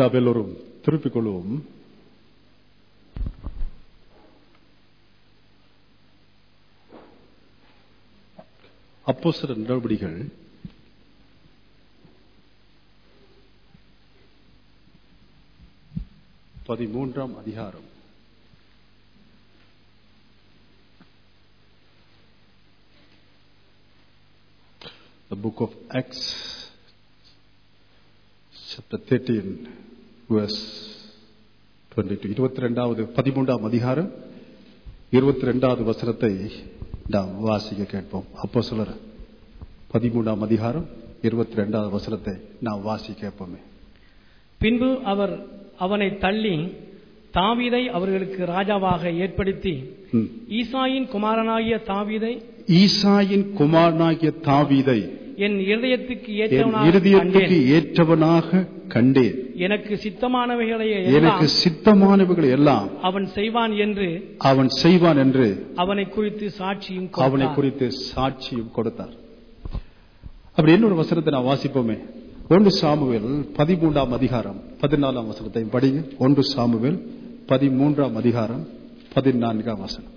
நாம் எல்லோரும் திருப்பிக் கொள்வோம் அப்போஸ்தலர் நடவடிக்கைகள் பதிமூன்றாம் அதிகாரம் The book of Acts, chapter 13, verse 22. இருபத்தி ரெண்டாவது பதிமூன்றாம் அதிகாரம் இருபத்தி ரெண்டாவது வசனத்தை நாம் வாசிக்க கேட்போம் அப்போ சொல்ற பதிமூன்றாம் அதிகாரம் இருபத்தி ரெண்டாவது வசனத்தை நாம் வாசிக்க கேட்போமே பின்பு அவர் அவனை தள்ளி தாவீதை அவர்களுக்கு ராஜாவாக ஏற்படுத்தி ம். ஈசாயின் குமாரனாகிய தாவீதை ஈசாயின் குமாரனாகிய தாவீதை என் இருதயத்துக்கு என் ஏற்றவனாக இருதயத்துக்கு கண்டேன். ஏற்றவனாக கண்டேன் எனக்கு சித்தமானவைகளை எனக்கு எல்லாம் சித்தமானவைகள் எல்லாம் அவன் செய்வான் என்று அவன் செய்வான் என்று அவனை குறித்து சாட்சியும் அவனை கொடுத்தார். குறித்து சாட்சியும் கொடுத்தார் அப்படி இன்னொரு வசனத்தை நான் வாசிப்போமே ஒன்று சாமுவேல் பதிமூன்றாம் அதிகாரம் பதினாலாம் வசனத்தை படிங்க ஒன்று சாமுவேல் பதிமூன்றாம் அதிகாரம் பதினான்காம் வசனம்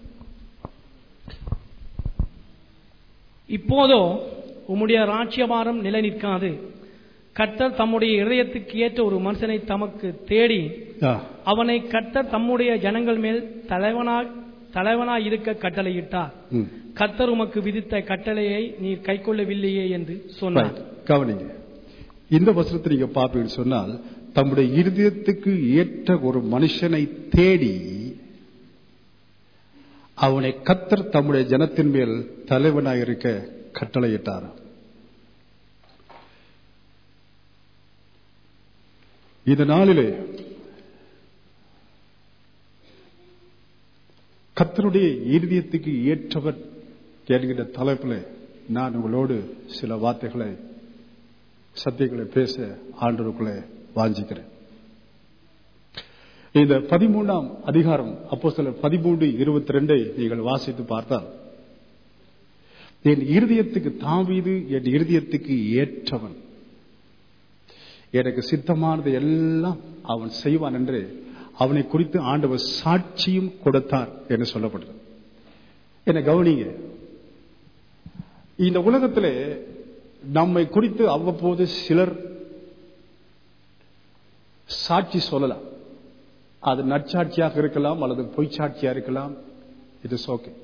இப்போதோ உம்முடைய ராஜ்யபாரம் நிலை நிற்காது கர்த்தர் தம்முடைய இருதயத்துக்கு ஏற்ற ஒரு மனுஷனை தமக்கு தேடி ஆ, அவனை கர்த்தர் தம்முடைய ஜனங்கள் மேல் தலைவனாய் தலைவனாய் இருக்க கட்டளையிட்டார் ம். கர்த்தர் உமக்கு விதித்த கட்டளையை நீர் கைக்கொள்ளவில்லையே என்று சொன்னார் Right. கவனிங்க இந்த வசனத்தை நீங்க பார்ப்பீங்கன்னு சொன்னால் தம்முடைய இருதயத்துக்கு ஏற்ற ஒரு மனுஷனை தேடி அவனை கத்தர் தம்முடைய ஜனத்தின் மேல் தலைவனாய் இருக்க கட்டளையிட்டார் இந்த நாளிலே கத்தருடைய இருதயத்துக்கு ஏற்றவர் என்கிற தலைப்பில் நான் உங்களோடு சில வார்த்தைகளை சத்தியங்களை பேச ஆண்டவருக்குள்ளே வாஞ்சிக்கிறேன் இந்த பதிமூன்றாம் அதிகாரம் அப்போ சில பதிமூன்று இருபத்தி ரெண்டை நீங்கள் வாசித்து பார்த்தால் என் இருதயத்துக்கு தாவீது என் இருதயத்துக்கு ஏற்றவன் எனக்கு சித்தமானது எல்லாம் அவன் செய்வான் என்று அவனை குறித்து ஆண்டவர் சாட்சியும் கொடுத்தார் என்று சொல்லப்படுகிறது என்ன கவனிங்க இந்த உலகத்திலே நம்மை குறித்து அவ்வப்போது சிலர் சாட்சி சொல்லலாம் அது நற்சாட்சியாக இருக்கலாம் அல்லது பொய்ச்சாட்சியா இருக்கலாம் இட் இஸ் ஓகே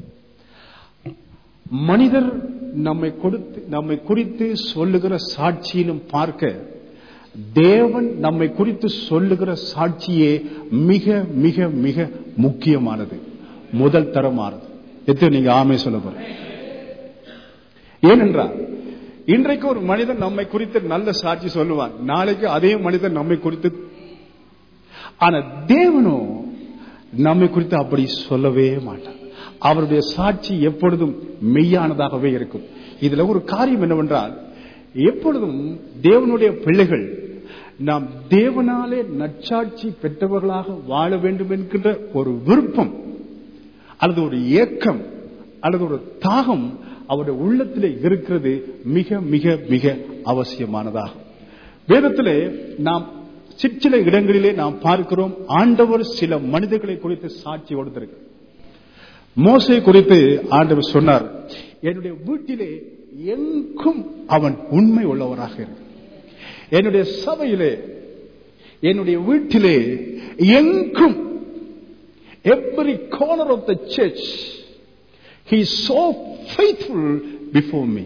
மனிதர் நம்மை கொடுத்து நம்மை குறித்து சொல்லுகிற சாட்சியிலும் பார்க்க தேவன் நம்மை குறித்து சொல்லுகிற சாட்சியே மிக மிக மிக முக்கியமானது முதல் தரமானது எத்தனை நீங்க ஆமை சொல்ல போற ஏனென்றால் இன்றைக்கு ஒரு மனிதன் நம்மை குறித்து நல்ல சாட்சி சொல்லுவான் நாளைக்கு அதே மனிதன் நம்மை குறித்து ஆனா தேவனோ நம்மை குறித்து அப்படி சொல்லவே மாட்டார் அவருடைய சாட்சி எப்பொழுதும் மெய்யானதாகவே இருக்கும் இதுல ஒரு காரியம் என்னவென்றால் எப்பொழுதும் தேவனுடைய பிள்ளைகள் நாம் தேவனாலே நற்சாட்சி பெற்றவர்களாக வாழ வேண்டும் என்கின்ற ஒரு விருப்பம் அல்லது ஒரு ஏக்கம் அல்லது ஒரு தாகம் அவருடைய உள்ளத்திலே இருக்கிறது மிக மிக மிக அவசியமானதாகும் வேதத்திலே நாம் சிற்சில இடங்களிலே நாம் பார்க்கிறோம் ஆண்டவர் சில மனிதர்களை குறித்து சாட்சி கொடுத்திருக்கு மோசை குறித்து ஆண்டவர் சொன்னார் என்னுடைய வீட்டிலே எங்கும் அவன் உண்மை உள்ளவராக இருக்கு என்னுடைய சபையிலே என்னுடைய வீட்டிலே எங்கும் every corner of the church he is so faithful before me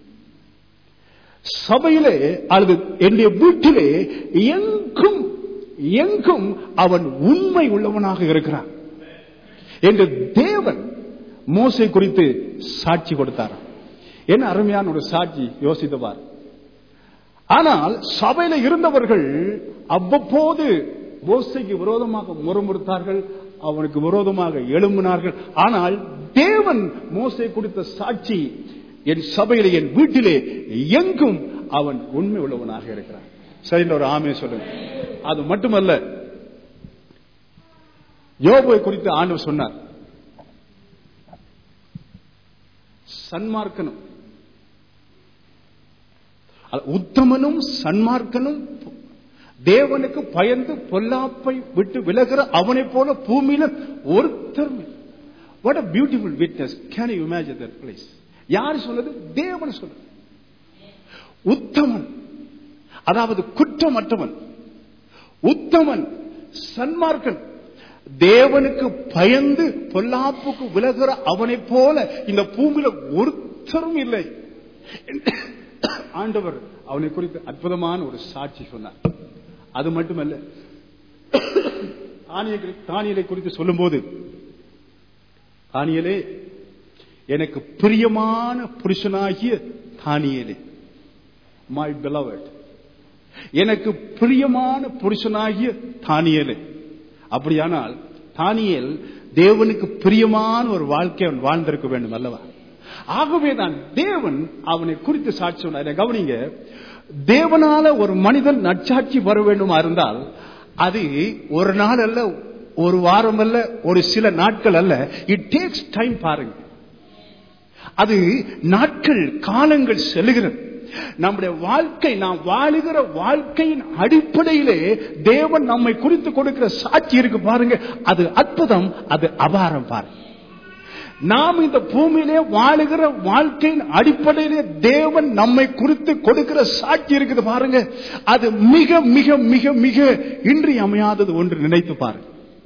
சபையிலே அல்லது என்னுடைய வீட்டிலே எங்கும் எங்கும் அவன் உண்மை உள்ளவனாக இருக்கிறான் என்று தேவன் மோசை குறித்து சாட்சி கொடுத்தார் என்ன அருமையான ஒரு சாட்சி யோசித்தவார் ஆனால் சபையில இருந்தவர்கள் அவ்வப்போது மோசைக்கு விரோதமாக முறமுறுத்தார்கள் அவனுக்கு விரோதமாக எழும்பினார்கள் ஆனால் தேவன் மோசை கொடுத்த சாட்சி என் சபையிலே என் வீட்டிலே எங்கும் அவன் உண்மை உள்ளவனாக இருக்கிறான் சரி ஒரு ஆமே சொல்லுங்க அது மட்டுமல்ல யோபுவை குறித்து ஆண்டவர் சொன்னார் சன்மார்க்கனும் அது உத்தமனும் சன்மார்க்கனும் தேவனுக்கு பயந்து பொல்லாப்பை விட்டு விலகிற அவனைப் போல பூமியில ஒருத்தர் what a beautiful witness can you imagine that place யார் சொன்னது தேவன் சொன்னது உத்தமன் அதாவது குற்றமற்றவன் உத்தமன் சன்மார்க்கன் தேவனுக்கு பயந்து பொல்லாப்புக்கு விலகுற அவனைப் போல இந்த பூமியில ஒருத்தரும் இல்லை ஆண்டவர் அவனை குறித்து அற்புதமான ஒரு சாட்சி சொன்னார் அது மட்டுமல்ல தானியலை தானியலை குறித்து சொல்லும்போது தானியலே எனக்கு பிரியமான புருஷனாகிய தானியலே மை beloved எனக்கு பிரியமான புருஷனாகிய தானியலே அப்படியானால் தானியல் தேவனுக்கு பிரியமான ஒரு வாழ்க்கை அவன் வாழ்ந்திருக்க வேண்டும் அல்லவா ஆகவே தான் தேவன் அவனை குறித்து சாட்சி சொன்னார் கவனிங்க தேவனால ஒரு மனிதன் நற்சாட்சி வர வேண்டுமா இருந்தால் அது ஒரு நாள் அல்ல ஒரு வாரம் அல்ல ஒரு சில நாட்கள் அல்ல இட் டேக்ஸ் டைம் பாருங்க அது நாட்கள் காலங்கள் செல்லுகிறது நம்முடைய வாழ்க்கை நாம் வாழுகிற வாழ்க்கையின் அடிப்படையிலே தேவன் நம்மை குறித்து கொடுக்கிற சாட்சி இருக்கு பாருங்க அது அற்புதம் அது அபாரம் பாருங்க நாம் இந்த பூமியிலே வாழுகிற வாழ்க்கையின் அடிப்படையிலே தேவன் நம்மை குறித்து கொடுக்கிற சாட்சி இருக்குது பாருங்க அது மிக மிக மிக மிக இன்றியமையாதது ஒன்று நினைத்து பாருங்க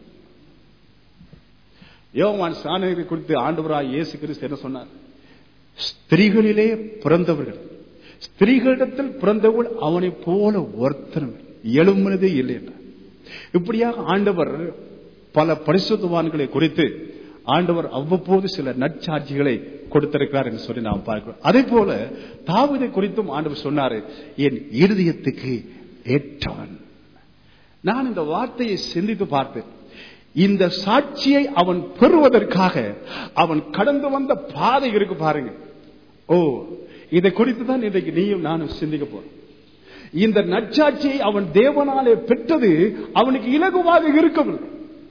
யோவான் சாணகரை குறித்து ஆண்டவராய் இயேசு கிறிஸ்து என்ன சொன்னார் ஸ்திரீகளிலே பிறந்தவர்கள் ஸ்திரீகளிடத்தில் பிறந்தவள் அவனை போல ஒருத்தரும் எழும்பினதே இல்லை என்றார் இப்படியாக ஆண்டவர் பல பரிசுத்தவான்களை குறித்து ஆண்டவர் அவ்வப்போது சில நற்சாட்சிகளை கொடுத்திருக்கிறார் என்று சொல்லி நாம் பார்க்கிறோம் அதே போல தாவிதை குறித்தும் ஆண்டவர் சொன்னாரு என் இருதயத்துக்கு ஏற்றவன் நான் இந்த வார்த்தையை சிந்தித்து பார்த்தேன் இந்த சாட்சியை அவன் பெறுவதற்காக அவன் கடந்து வந்த பாதை இருக்கு பாருங்க ஓ இதை குறித்து தான் இன்றைக்கு நீயும் நானும் சிந்திக்க போறோம் இந்த நற்சாட்சியை அவன் தேவனாலே பெற்றது அவனுக்கு இலகுவாக இருக்கவில்லை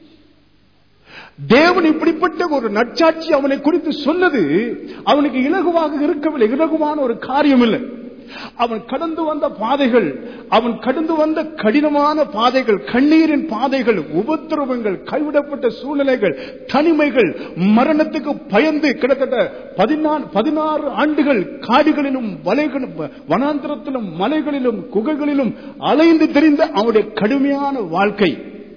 தேவன் இப்படிப்பட்ட ஒரு நற்சாட்சி அவனை குறித்து சொன்னது அவனுக்கு இலகுவாக இருக்கவில்லை இலகுவான ஒரு காரியம் இல்லை அவன் கடந்து வந்த பாதைகள் அவன் கடந்து வந்த கடினமான பாதைகள் கண்ணீரின் பாதைகள் உபத்திரவங்கள் கைவிடப்பட்ட சூழ்நிலைகள் தனிமைகள் மரணத்துக்கு பயந்து கிட்டத்தட்ட பதினாறு பதினாறு ஆண்டுகள் காடுகளிலும் வலைகளும் வனாந்திரத்திலும் மலைகளிலும் குகைகளிலும் அலைந்து தெரிந்த அவனுடைய கடுமையான வாழ்க்கை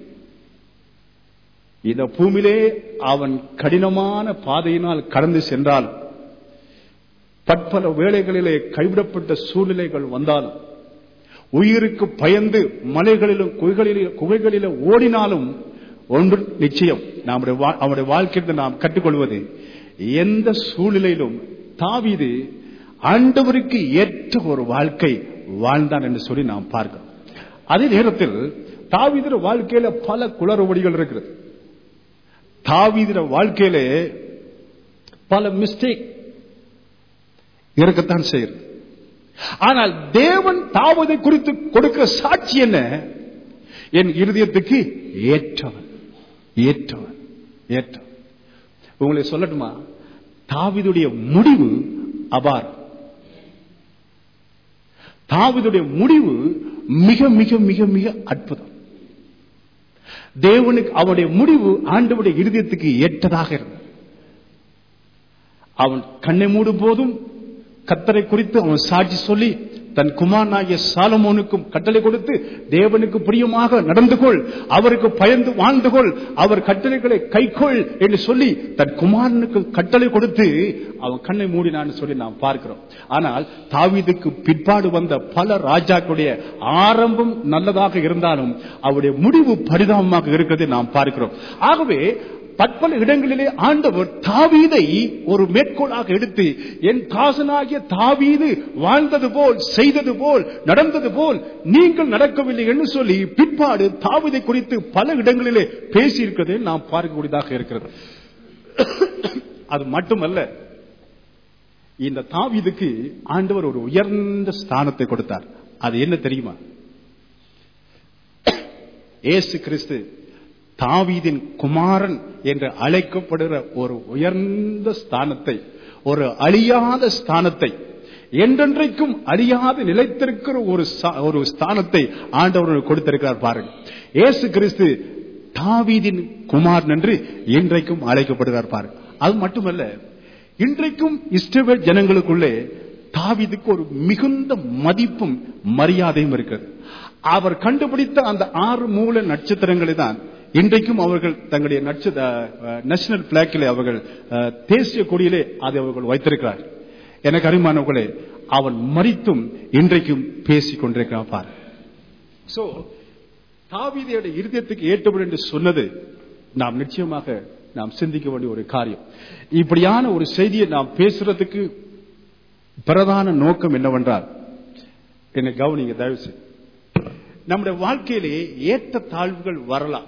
இந்த பூமியிலே அவன் கடினமான பாதையினால் கடந்து சென்றால் பற்பல வேளைகளிலே கைவிடப்பட்ட சூழ்நிலைகள் வந்தாலும் உயிருக்கு பயந்து மலைகளிலும் குகைகளிலும் குகைகளிலும் ஓடினாலும் ஒன்று நிச்சயம் நம்முடைய வா- அவருடைய வாழ்க்கையில் நாம் கற்றுக்கொள்வது எந்த சூழ்நிலையிலும் தாவீது ஆண்டவருக்கு ஏற்ற ஒரு வாழ்க்கை வாழ்ந்தான் என்று சொல்லி நாம் பார்க்கிறோம் அதே நேரத்தில் தாவீதுடைய வாழ்க்கையில பல குளறுபடிகள் இருக்கிறது தாவீதுடைய வாழ்க்கையிலே பல மிஸ்டேக் இருக்கத்தான் செய்கிறது ஆனால் தேவன் தாவதை குறித்து கொடுக்கிற சாட்சி என்ன என் இருதயத்துக்கு ஏற்றவன் ஏற்றவன் ஏற்றவன் உங்களை சொல்லட்டுமா தாவிதுடைய முடிவு அபார் தாவிதுடைய முடிவு மிக மிக மிக மிக அற்புதம் தேவனுக்கு அவனுடைய முடிவு ஆண்டவருடைய இருதயத்துக்கு ஏற்றதாக இருந்தது அவன் கண்ணை மூடும் போதும் கத்தரை குறித்து அவன் சாட்சி சொல்லி தன் குமாரனாகிய சாலமோனுக்கும் கட்டளை கொடுத்து தேவனுக்கு பிரியமாக நடந்து கொள் அவருக்கு பயந்து வாழ்ந்து கொள் அவர் கட்டளைகளை கைக்கொள் என்று சொல்லி தன் குமாரனுக்கு கட்டளை கொடுத்து அவன் கண்ணை மூடினான்னு சொல்லி நாம் பார்க்கிறோம் ஆனால் தாவீதுக்கு பிற்பாடு வந்த பல ராஜாக்களுடைய ஆரம்பம் நல்லதாக இருந்தாலும் அவருடைய முடிவு பரிதாபமாக இருக்கிறதை நாம் பார்க்கிறோம் ஆகவே பற்பல இடங்களிலே ஆண்டவர் தாவீதை ஒரு மேற்கோளாக எடுத்து என் தாசனாகிய தாவீது வாழ்ந்தது போல் செய்தது போல் நடந்தது போல் நீங்கள் நடக்கவில்லை என்று சொல்லி பிற்பாடு தாவீதை குறித்து பல இடங்களிலே பேசியிருக்கிறதை நாம் பார்க்கக்கூடியதாக இருக்கிறது அது மட்டுமல்ல இந்த தாவீதுக்கு ஆண்டவர் ஒரு உயர்ந்த ஸ்தானத்தை கொடுத்தார் அது என்ன தெரியுமா இயேசு கிறிஸ்து தாவீதின் குமாரன் என்று அழைக்கப்படுகிற ஒரு உயர்ந்த ஸ்தானத்தை ஒரு அழியாத ஸ்தானத்தை என்றென்றைக்கும் அழியாது நிலைத்திருக்கிற ஒரு சா- ஒரு ஸ்தானத்தை ஆண்டவர் கொடுத்திருக்கிறார் பாருங்க இயேசு கிறிஸ்து தாவீதின் குமார் என்று இன்றைக்கும் அழைக்கப்படுகிறார் பாருங்க அது மட்டுமல்ல இன்றைக்கும் இஸ்ரவேல் ஜனங்களுக்குள்ளே தாவீதுக்கு ஒரு மிகுந்த மதிப்பும் மரியாதையும் இருக்கிறது அவர் கண்டுபிடித்த அந்த ஆறு மூல நட்சத்திரங்களை தான் இன்றைக்கும் அவர்கள் தங்களுடைய நட்ச நேஷனல் பிளாக்கிலே அவர்கள் அஹ், தேசிய கொடியிலே அதை அவர்கள் வைத்திருக்கிறார் எனக்கு அறிமானவர்களே அவன் மறித்தும் இன்றைக்கும் பேசிக் கொண்டிருக்கிறான் பாரு சோ தாவீதியோட இருதயத்துக்கு ஏற்றபடி என்று சொன்னது நாம் நிச்சயமாக நாம் சிந்திக்க வேண்டிய ஒரு காரியம் இப்படியான ஒரு செய்தியை நாம் பேசுறதுக்கு பிரதான நோக்கம் என்னவென்றால் என்னை கவனிங்க தயவு செய்து நம்முடைய வாழ்க்கையிலே ஏற்ற தாழ்வுகள் வரலாம்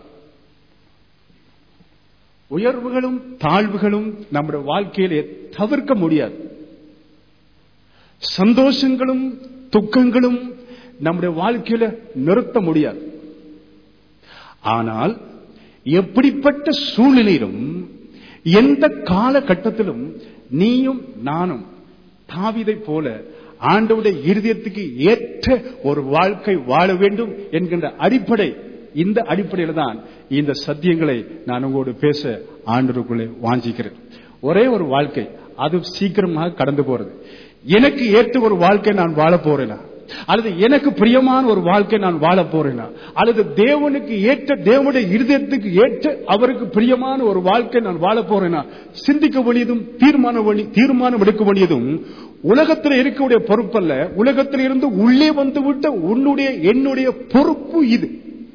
உயர்வுகளும் தாழ்வுகளும் நம்முடைய வாழ்க்கையிலே தவிர்க்க முடியாது சந்தோஷங்களும் துக்கங்களும் நம்முடைய வாழ்க்கையில நிறுத்த முடியாது ஆனால் எப்படிப்பட்ட சூழ்நிலையிலும் எந்த காலகட்டத்திலும் நீயும் நானும் தாவிதை போல ஆண்டவுடைய இருதயத்துக்கு ஏற்ற ஒரு வாழ்க்கை வாழ வேண்டும் என்கின்ற அடிப்படை இந்த அடிப்படையில தான் இந்த சத்தியங்களை நான் உங்களோடு பேச ஆண்டருக்குள்ளே வாஞ்சிக்கிறேன் ஒரே ஒரு வாழ்க்கை அது சீக்கிரமாக கடந்து போறது எனக்கு ஏற்ற ஒரு வாழ்க்கை நான் வாழ போறேனா அல்லது எனக்கு பிரியமான ஒரு வாழ்க்கை நான் வாழ போறேனா அல்லது தேவனுக்கு ஏற்ற தேவனுடைய இருதயத்துக்கு ஏற்ற அவருக்கு பிரியமான ஒரு வாழ்க்கை நான் வாழ போறேனா சிந்திக்க வேண்டியதும் தீர்மான வேண்டி- தீர்மானம் எடுக்க வேண்டியதும் உலகத்தில் இருக்கக்கூடிய பொறுப்பல்ல உலகத்தில் இருந்து உள்ளே வந்து விட்ட உன்னுடைய என்னுடைய பொறுப்பு இது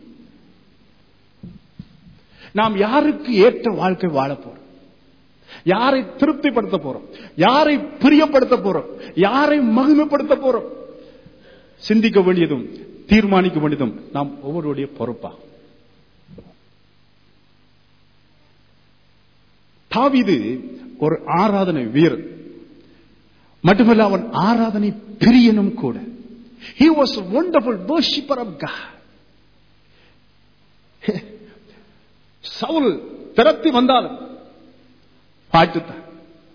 நாம் யாருக்கு ஏற்ற வாழ்க்கை வாழ போறோம் யாரை திருப்திப்படுத்த போறோம் யாரை பிரியப்படுத்த போறோம் யாரை மகிமைப்படுத்த போறோம் சிந்திக்க வேண்டியதும் தீர்மானிக்க வேண்டியதும் நாம் ஒவ்வொருடைய பொறுப்பா தாவீது ஒரு ஆராதனை வீரன் மட்டுமல்ல அவன் ஆராதனை பிரியனும் கூட he was a wonderful worshipper of god Saul திறத்தி வந்தாலும் பாட்டுத்தான்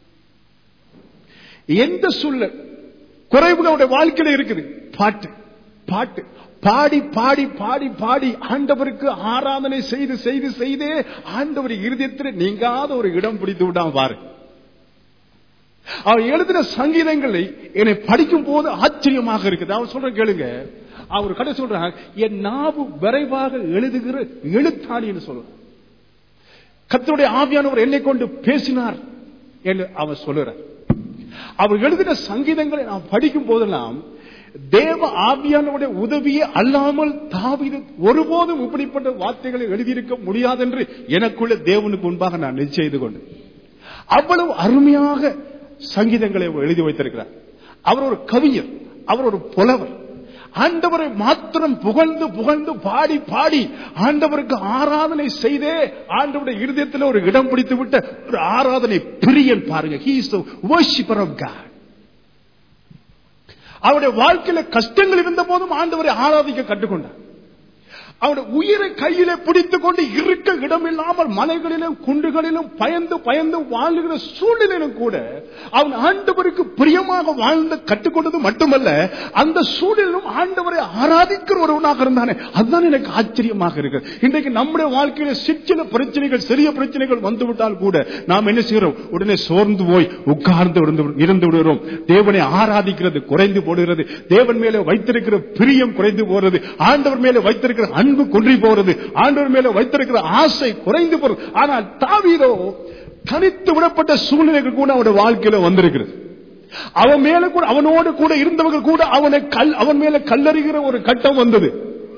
எந்த சூழல் குறைவுகள் அவருடைய வாழ்க்கையில இருக்குது பாட்டு பாட்டு பாடி பாடி பாடி பாடி ஆண்டவருக்கு ஆராதனை செய்து செய்து செய்தே ஆண்டவர் இருதயத்தில் நீங்காத ஒரு இடம் பிடித்து விட்டான் பாரு அவர் எழுதின சங்கீதங்களை என்னை படிக்கும் போது ஆச்சரியமாக இருக்குது அவர் சொல்ற கேளுங்க அவர் கடை சொல்றாங்க என் நாவு விரைவாக எழுதுகிற எழுத்தாணி என்று சொல்றார் கர்த்தருடைய ஆவியானவர் என்னை கொண்டு பேசினார் என்று அவர் சொல்லுறார் அவர் எழுதின சங்கீதங்களை நாம் படிக்கும் போதெல்லாம் தேவ ஆவியானவருடைய உதவியே அல்லாமல் தாவீது ஒருபோதும் இப்படிப்பட்ட வார்த்தைகளை எழுதியிருக்க முடியாது என்று எனக்குள்ள தேவனுக்கு முன்பாக நான் நிச்சயம் செய்து கொண்டேன் அவ்வளவு அருமையாக சங்கீதங்களை அவர் எழுதி வைத்திருக்கிறார் அவர் ஒரு கவிஞர் அவர் ஒரு புலவர் ஆண்டவரை மாத்திரம் புகழ்ந்து புகழ்ந்து பாடி பாடி ஆண்டவருக்கு ஆராதனை செய்தே ஆண்டவருடைய இருதயத்தில் ஒரு இடம் பிடித்து விட்ட ஒரு ஆராதனை பிரியன் பாருங்க he is the worshipper of God அவருடைய வாழ்க்கையில கஷ்டங்கள் இருந்த போதும் ஆண்டவரை ஆராதிக்க கற்றுக்கொண்டார் அவருடைய உயிரை கையிலே பிடித்துக் கொண்டு இருக்க இடமில்லாமல் மலைகளிலும் குண்டுகளிலும் பயந்து பயந்து வாழ்கிற சூழ்நிலையிலும் கூட அவன் ஆண்டவருக்கு பிரியமாக வாழ்ந்து கற்றுக்கொண்டது மட்டுமல்ல அந்த சூழலிலும் ஆண்டவரை ஆராதிக்கிற ஒருவனாக இருந்தானே அதுதான் எனக்கு ஆச்சரியமாக இருக்கு இன்றைக்கு நம்முடைய வாழ்க்கையில சிற்சில பிரச்சனைகள் சிறிய பிரச்சனைகள் வந்துவிட்டால் கூட நாம் என்ன செய்கிறோம் உடனே சோர்ந்து போய் உட்கார்ந்து இருந்து- இருந்து விடுகிறோம் தேவனை ஆராதிக்கிறது குறைந்து போடுகிறது தேவன் மேலே வைத்திருக்கிற பிரியம் குறைந்து போறது ஆண்டவர் மேலே வைத்திருக்கிற அன்பு குன்றி போறது ஆண்டவர் மேலே வைத்திருக்கிற ஆசை குறைந்து போறது ஆனால் தாவீதோ தனித்து விடப்பட்ட சூழ்நிலைகள் கூட அவனுடைய வாழ்க்கையில வந்திருக்கிறது அவன் மேல கூட அவனோடு கூட இருந்தவங்க கூட அவனை கல் அவன் மேல கல்லறிகிற ஒரு கட்டம் வந்தது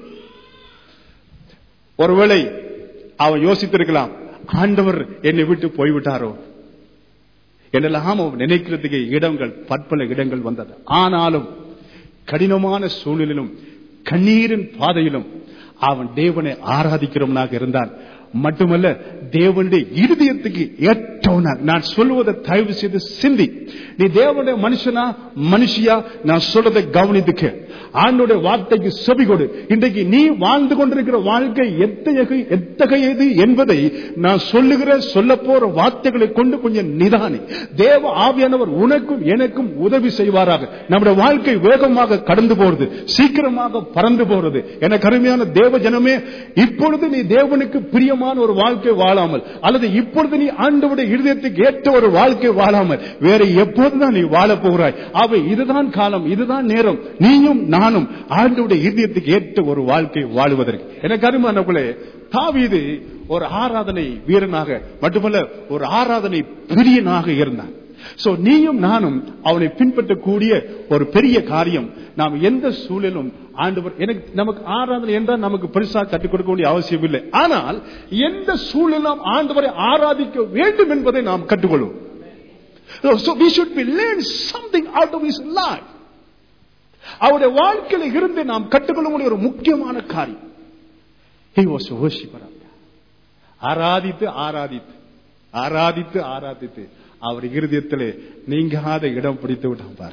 ஒருவேளை அவன் யோசித்திருக்கலாம் ஆண்டவர் என்னை விட்டு போய்விட்டாரோ என்றெல்லாம் அவன் நினைக்கிறதுக்கு இடங்கள் பற்பல இடங்கள் வந்தது ஆனாலும் கடினமான சூழ்நிலையிலும் கண்ணீரின் பாதையிலும் அவன் தேவனை ஆராதிக்கிறவனாக இருந்தான் மட்டுமல்ல தேவனுடைய இருதயத்துக்கு ஏற்ற கவுனர் நான் சொல்லுவதை தயவு செய்து சிந்தி நீ தேவனுடைய மனுஷனா மனுஷியா நான் சொல்றதை கவனித்துக்க ஆண்டுடைய வார்த்தைக்கு செவி கொடு இன்றைக்கு நீ வாழ்ந்து கொண்டிருக்கிற வாழ்க்கை எத்தகைய எத்தகையது என்பதை நான் சொல்லுகிற சொல்ல போற வார்த்தைகளை கொண்டு கொஞ்சம் நிதானி தேவ ஆவியானவர் உனக்கும் எனக்கும் உதவி செய்வாராக நம்முடைய வாழ்க்கை வேகமாக கடந்து போறது சீக்கிரமாக பறந்து போறது என கருமையான தேவ ஜனமே இப்பொழுது நீ தேவனுக்கு பிரியமான ஒரு வாழ்க்கை வாழாமல் அல்லது இப்பொழுது நீ ஆண்டவுடைய இருதயத்துக்கு ஏற்ற ஒரு வாழ்க்கை வாழாமல் வேற எப்போதுதான் நீ வாழ போகிறாய் அவை இதுதான் காலம் இதுதான் நேரம் நீயும் நானும் ஆண்டவுடைய இருதயத்துக்கு ஏற்ற ஒரு வாழ்க்கை வாழுவதற்கு எனக்கு அருமானவர்களே தாவீது ஒரு ஆராதனை வீரனாக மட்டுமல்ல ஒரு ஆராதனை பிரியனாக இருந்தான் சோ நீயும் நானும் அவனை பின்பற்றக்கூடிய ஒரு பெரிய காரியம் நாம் எந்த சூழலும் ஆண்டவர் எனக்கு நமக்கு ஆராதனை என்றால் நமக்கு பெருசா கற்றுக் கொடுக்க வேண்டிய அவசியம் இல்லை ஆனால் எந்த சூழலும் ஆண்டவரை ஆராதிக்க வேண்டும் என்பதை நாம் கற்றுக்கொள்வோம் So we should be learn something out of his life. அவருடைய வாழ்க்கையில இருந்து நாம் கற்றுக்கொள்ளக்கூடிய ஒரு முக்கியமான காரியம் He was a worshipper of God. ஆராதித்து ஆராதித்து ஆராதித்து ஆராதித்து அவர் இருதயத்திலே நீங்காத இடம் பிடித்து விட்டான் பார்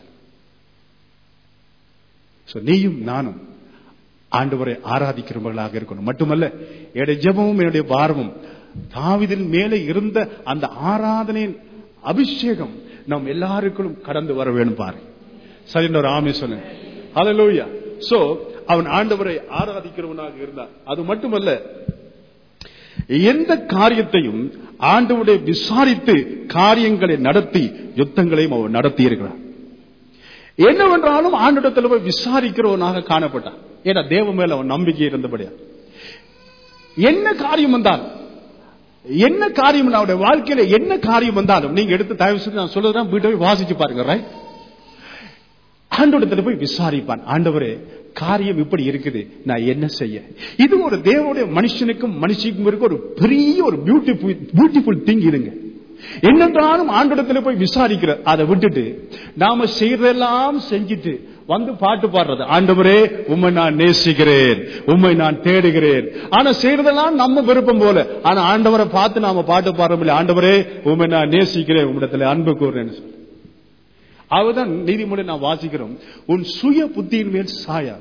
So, நீயும் நானும் ஆண்டவரை ஆராதிக்கிறவர்களாக இருக்கணும் மட்டுமல்ல என்னுடைய ஜெபமும் என்னுடைய பாரமும் தாவிதின் மேலே இருந்த அந்த ஆராதனையின் அபிஷேகம் நம் எல்லாருக்கும் கடந்து வர வேணும் பாரு சரி ஒரு ஆமே சொன்னேன் ஹalleluya சோ அவன் ஆண்டவரை ஆராதிக்கிறவனாக இருந்தான் அது மட்டுமல்ல எந்த காரியத்தையும் ஆண்டவருடைய விசாரித்து காரியங்களை நடத்தி யுத்தங்களையும் அவன் நடத்தி இருக்கிறான் என்னவென்றாலும் ஆண்டிடத்தில் போய் விசாரிக்கிறவனாக காணப்பட்டான் ஏன்னா தேவ மேல அவன் நம்பிக்கை இருந்தபடியா என்ன காரியம் வந்தாலும் என்ன காரியம் அவருடைய வாழ்க்கையில என்ன காரியம் வந்தாலும் நீங்க எடுத்து தயவு செஞ்சு நான் சொல்றதுதான் வீட்டை போய் வாசிச்சு பாருங்க ரைட் ஆண்டோடத்துல போய் விசாரிப்பான் ஆண்டவரே காரியம் இப்படி இருக்குது நான் என்ன செய்ய இது ஒரு தேவனுடைய மனுஷனுக்கும் மனுஷிக்கும் இருக்க ஒரு பெரிய ஒரு பியூட்டிஃபுல் பியூட்டிஃபுல் திங் இருங்க என்னென்றாலும் ஆண்டோடத்துல போய் விசாரிக்கிற அதை விட்டுட்டு நாம செய்யறதெல்லாம் செஞ்சுட்டு வந்து பாட்டு பாடுறது ஆண்டவரே உண்மை நான் நேசிக்கிறேன் உண்மை நான் தேடுகிறேன் ஆனா செய்யறதெல்லாம் நம்ம விருப்பம் போல ஆனா ஆண்டவரை பார்த்து நாம பாட்டு பாடுறோம் ஆண்டவரே உண்மை நான் நேசிக்கிறேன் உம்மிடத்துல அன்பு கூறுறேன்னு சொல்லி அவதான் நீதிமொழி நான் வாசிக்கிறோம் உன் சுய புத்தியின் மேல் சாயா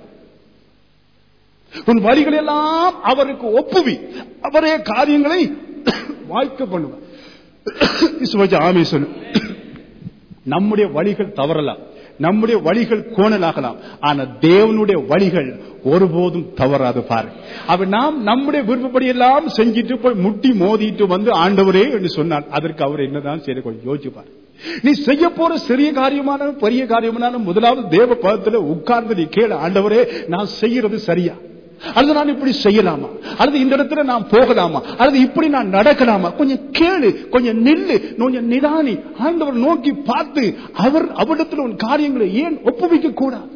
உன் வழிகள் எல்லாம் அவருக்கு ஒப்புவி அவரே காரியங்களை வாய்க்க பண்ணுவார் இசுவஜ ஆமே சொல்லு நம்முடைய வழிகள் தவறலாம் நம்முடைய வழிகள் கோணலாகலாம் ஆனா தேவனுடைய வழிகள் ஒருபோதும் தவறாது பாரு அவ நாம் நம்முடைய விருப்பப்படி எல்லாம் செஞ்சிட்டு போய் முட்டி மோதிட்டு வந்து ஆண்டவரே என்று சொன்னார் அதற்கு அவர் என்னதான் செய்ய கொஞ்சம் யோசிச்சு பாரு நீ செய்ய போற சிறிய காரியமான பெரிய காரியமான முதலாவது தேவ பதத்துல உட்கார்ந்து நீ கேளு ஆண்டவரே நான் செய்யறது சரியா அல்லது நான் இப்படி செய்யலாமா அல்லது இந்த இடத்துல நான் போகலாமா அல்லது இப்படி நான் நடக்கலாமா கொஞ்சம் கேளு கொஞ்சம் நில்லு கொஞ்சம் நிதானி ஆண்டவர் நோக்கி பார்த்து அவர் அவரிடத்தில் உன் காரியங்களை ஏன் ஒப்புவிக்க கூடாது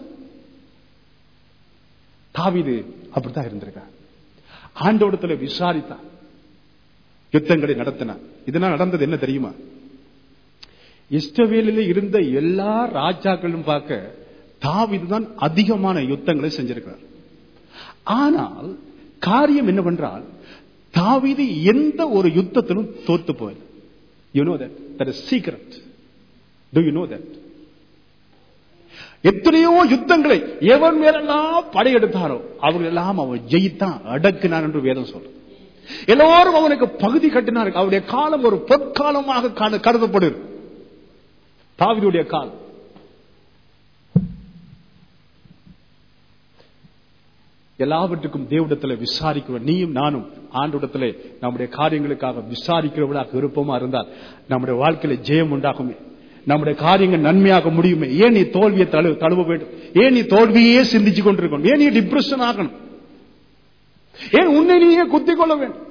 தாவிது அப்படித்தான் இருந்திருக்கார் ஆண்டவடத்துல விசாரித்தான் யுத்தங்களை நடத்தினான் இதனால் நடந்தது என்ன தெரியுமா இஷ்டவேலில் இருந்த எல்லா ராஜாக்களும் பார்க்க தாவிதுதான் அதிகமான யுத்தங்களை செஞ்சிருக்கிறார் ஆனால் காரியம் என்னவென்றால் தாவிது எந்த ஒரு யுத்தத்திலும் தோத்து போயது you know that that is secret do you know that எத்தனையோ யுத்தங்களை எவன் மேலெல்லாம் படையெடுத்தாரோ அவர்கள் எல்லாம் அவன் ஜெயித்தான் அடக்கினான் என்று வேதம் சொல்ற எல்லோரும் அவனுக்கு பகுதி கட்டினார்கள் அவருடைய காலம் ஒரு பொற்காலமாக கருதப்படுது தாவிதுடைய காலம் எல்லாவற்றுக்கும் தேவடத்துல விசாரிக்கிறோம் நீயும் நானும் ஆண்டோடத்துல நம்முடைய காரியங்களுக்காக விசாரிக்கிறவர்களாக விருப்பமா இருந்தால் நம்முடைய வாழ்க்கையில ஜெயம் உண்டாகுமே நம்முடைய காரியங்கள் நன்மையாக முடியுமே ஏன் நீ தோல்வியை தழு தழுவ வேண்டும் ஏன் நீ தோல்வியே சிந்திச்சு கொண்டிருக்கணும் ஏன் நீ டிப்ரெஷன் ஆகணும் ஏன் உன்னை நீயே குத்திக் கொள்ள வேண்டும்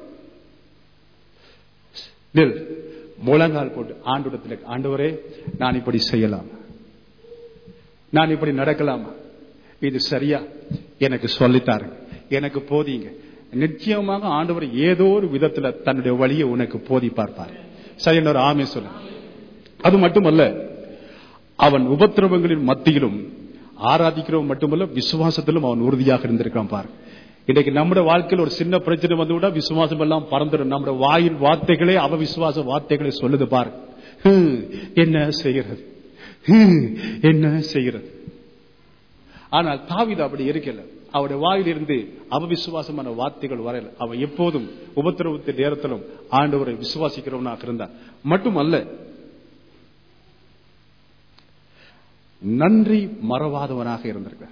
நில் முழங்கால் போட்டு ஆண்டோடத்துல ஆண்டவரே நான் இப்படி செய்யலாம் நான் இப்படி நடக்கலாமா இது சரியா எனக்கு சொல்லித்தாருங்க எனக்கு போதிங்க நிச்சயமாக ஆண்டவர் ஏதோ ஒரு விதத்துல தன்னுடைய வழியை உனக்கு போதி பார்ப்பார் சரி ஒரு ஆமே சொல்ல அது மட்டுமல்ல அவன் உபத்திரவங்களின் மத்தியிலும் ஆராதிக்கிறவன் மட்டுமல்ல விசுவாசத்திலும் அவன் உறுதியாக இருந்திருக்கான் பாரு இன்னைக்கு நம்முடைய வாழ்க்கையில் ஒரு சின்ன பிரச்சனை வந்து கூட விசுவாசம் எல்லாம் பறந்துடும் நம்முடைய வாயின் வார்த்தைகளே அவ விசுவாச வார்த்தைகளை சொல்லுது பாரு ஹம், என்ன செய்கிறது ஹம், என்ன செய்கிறது ஆனால் தாவீது அப்படி இருக்கல அவருடைய வாயிலிருந்து அவவிசுவாசமான வார்த்தைகள் வரல அவன் எப்போதும் உபத்திரவத்தின் நேரத்திலும் ஆண்டவரை விசுவாசிக்கிறவனாக இருந்தான் மட்டுமல்ல நன்றி மறவாதவனாக இருந்திருக்கிறார்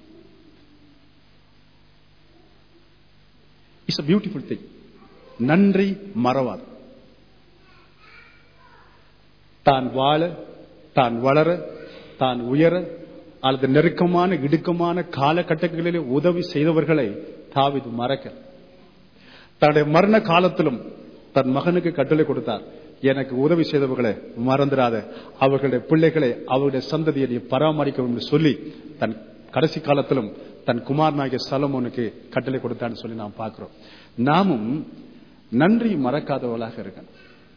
இட்ஸ் a பியூட்டிஃபுல் திங் நன்றி மறவாது தான் வாழ தான் வளர தான் உயர அல்லது நெருக்கமான இடுக்கமான காலகட்டங்களிலே உதவி செய்தவர்களை தாவிது மறக்க தன்னுடைய மரண காலத்திலும் தன் மகனுக்கு கட்டளை கொடுத்தார் எனக்கு உதவி செய்தவர்களை மறந்துடாத அவர்களுடைய பிள்ளைகளை அவருடைய சந்ததியை நீ பராமரிக்க என்று சொல்லி தன் கடைசி காலத்திலும் தன் குமாரனாகிய சலமோனுக்கு கட்டளை கொடுத்தான்னு சொல்லி நாம் பார்க்கிறோம் நாமும் நன்றி மறக்காதவர்களாக இருக்கணும்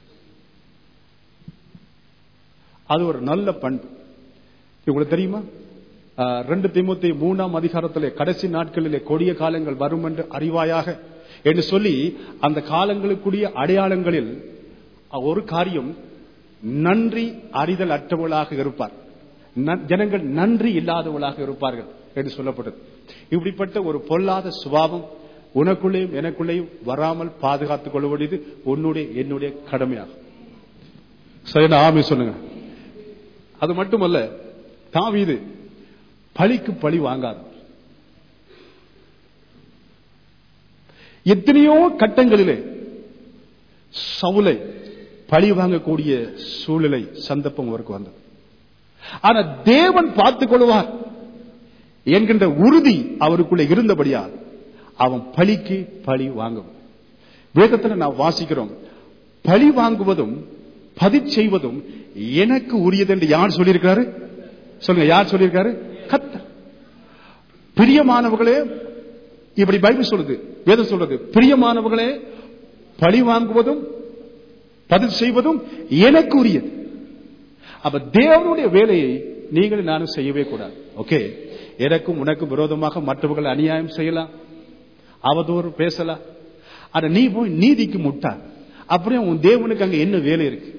அது ஒரு நல்ல பண்பு உங்களுக்கு தெரியுமா ஆஹ், ரெண்டு திமுத்தி மூணாம் அதிகாரத்திலே கடைசி நாட்களிலே கொடிய காலங்கள் வரும் என்று அறிவாயாக என்று சொல்லி அந்த காலங்களுக்குரிய அடையாளங்களில் ஒரு காரியம் நன்றி அறிதல் அற்றவர்களாக இருப்பார் நன்- ஜனங்கள் நன்றி இல்லாதவர்களாக இருப்பார்கள் என்று சொல்லப்பட்டது இப்படிப்பட்ட ஒரு பொல்லாத சுபாவம் உனக்குள்ளேயும் எனக்குள்ளேயும் வராமல் பாதுகாத்துக் கொள்ள வேண்டியது உன்னுடைய என்னுடைய கடமையாகும் சரி ஆமே சொல்லுங்க அது மட்டுமல்ல தாவீது பழிக்கு பழி வாங்காது எத்தனையோ கட்டங்களிலே சவுலை பழி வாங்கக்கூடிய சூழ்நிலை சந்தர்ப்பம் அவருக்கு வந்தது ஆனா தேவன் பார்த்துக் கொள்வார் என்கின்ற உறுதி அவருக்குள்ள இருந்தபடியால் அவன் பழிக்கு பழி வாங்கும் வேதத்துல நான் வாசிக்கிறோம் பழி வாங்குவதும் பதிச் செய்வதும் எனக்கு உரியது என்று யார் சொல்லியிருக்காரு சொல்லுங்க யார் சொல்லியிருக்காரு கத்த பிரியமானவர்களே இப்படி பைபிள் சொல்லுது வேதம் சொல்றது பிரியமானவர்களே பழி வாங்குவதும் பதில் செய்வதும் எனக்கு உரியது அப்ப தேவனுடைய வேலையை நீங்கள் நானும் செய்யவே கூடாது ஓகே எனக்கும் உனக்கும் விரோதமாக மற்றவர்கள் அநியாயம் செய்யலாம் அவதூறு பேசலாம் ஆனா நீ போய் நீதிக்கு முட்டா அப்படியே உன் தேவனுக்கு அங்க என்ன வேலை இருக்கு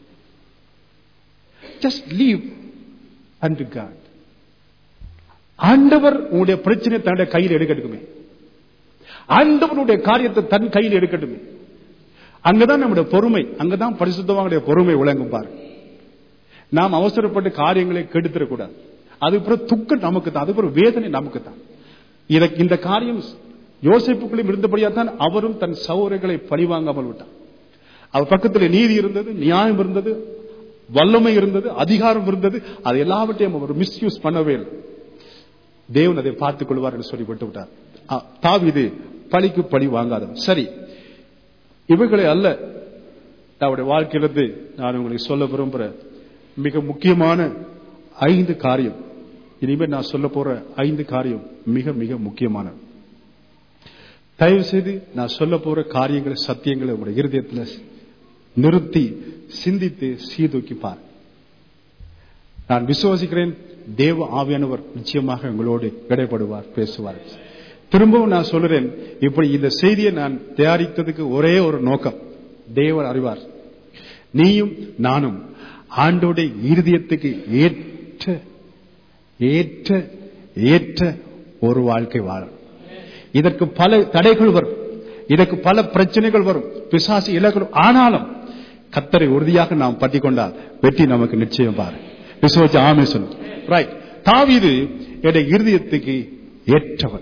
ஜஸ்ட் லீவ் அண்ட் காட் ஆண்டவர் உன்னுடைய பிரச்சனை தன்னுடைய கையில் எடுக்கட்டுமே ஆண்டவனுடைய காரியத்தை தன் கையில் எடுக்கட்டுமே அங்கதான் நம்முடைய பொறுமை அங்கதான் பரிசுத்தவானுடைய பொறுமை விளங்கும் பாரு நாம் அவசரப்பட்டு காரியங்களை கெடுத்துடக்கூடாது அது பிறகு துக்கம் நமக்கு தான் அது பிறகு வேதனை நமக்கு தான் இத- இந்த காரியம் யோசிப்புக்குள்ளும் இருந்தபடியா தான் அவரும் தன் சௌரங்களை பழிவாங்காமல் விட்டார் அவர் பக்கத்தில் நீதி இருந்தது நியாயம் இருந்தது வல்லமை இருந்தது அதிகாரம் இருந்தது அது எல்லாவற்றையும் அவர் மிஸ்யூஸ் பண்ணவே இல்லை தேவன் அதை பார்த்துக் கொள்வார் என்று சொல்லி விட்டு விட்டார் ஆ, தாவீது பழிக்கு பழி வாங்காதவன் சரி இவைகளை அல்ல அவருடைய வாழ்க்கையிலிருந்து நான் உங்களுக்கு சொல்ல விரும்புற மிக முக்கியமான ஐந்து காரியம் இனிமேல் நான் சொல்ல போற ஐந்து காரியம் மிக மிக முக்கியமானது தயவு செய்து நான் சொல்ல போற காரியங்களை சத்தியங்களை உங்களுடைய இருதயத்துல நிறுத்தி சிந்தித்து சீதூக்கி பார் நான் விசுவாசிக்கிறேன் தேவ ஆவியானவர் நிச்சயமாக உங்களோடு இடைப்படுவார் பேசுவார் திரும்பவும் நான் சொல்றேன் இப்படி இந்த செய்தியை நான் தயாரித்ததுக்கு ஒரே ஒரு நோக்கம் தேவர் அறிவார் நீயும் நானும் ஆண்டோடைய இருதயத்துக்கு ஏற்ற ஏற்ற ஏற்ற ஒரு வாழ்க்கை வாழும் இதற்கு பல தடைகள் வரும் இதற்கு பல பிரச்சனைகள் வரும் பிசாசு இலக்கணும் ஆனாலும் கத்தரை உறுதியாக நாம் பற்றி கொண்டால் வெற்றி நமக்கு நிச்சயம் பாரு விசுவச்சு ஆமே சொல்லும் ரைட் தாவீது என்னுடைய இருதயத்துக்கு ஏற்றவன்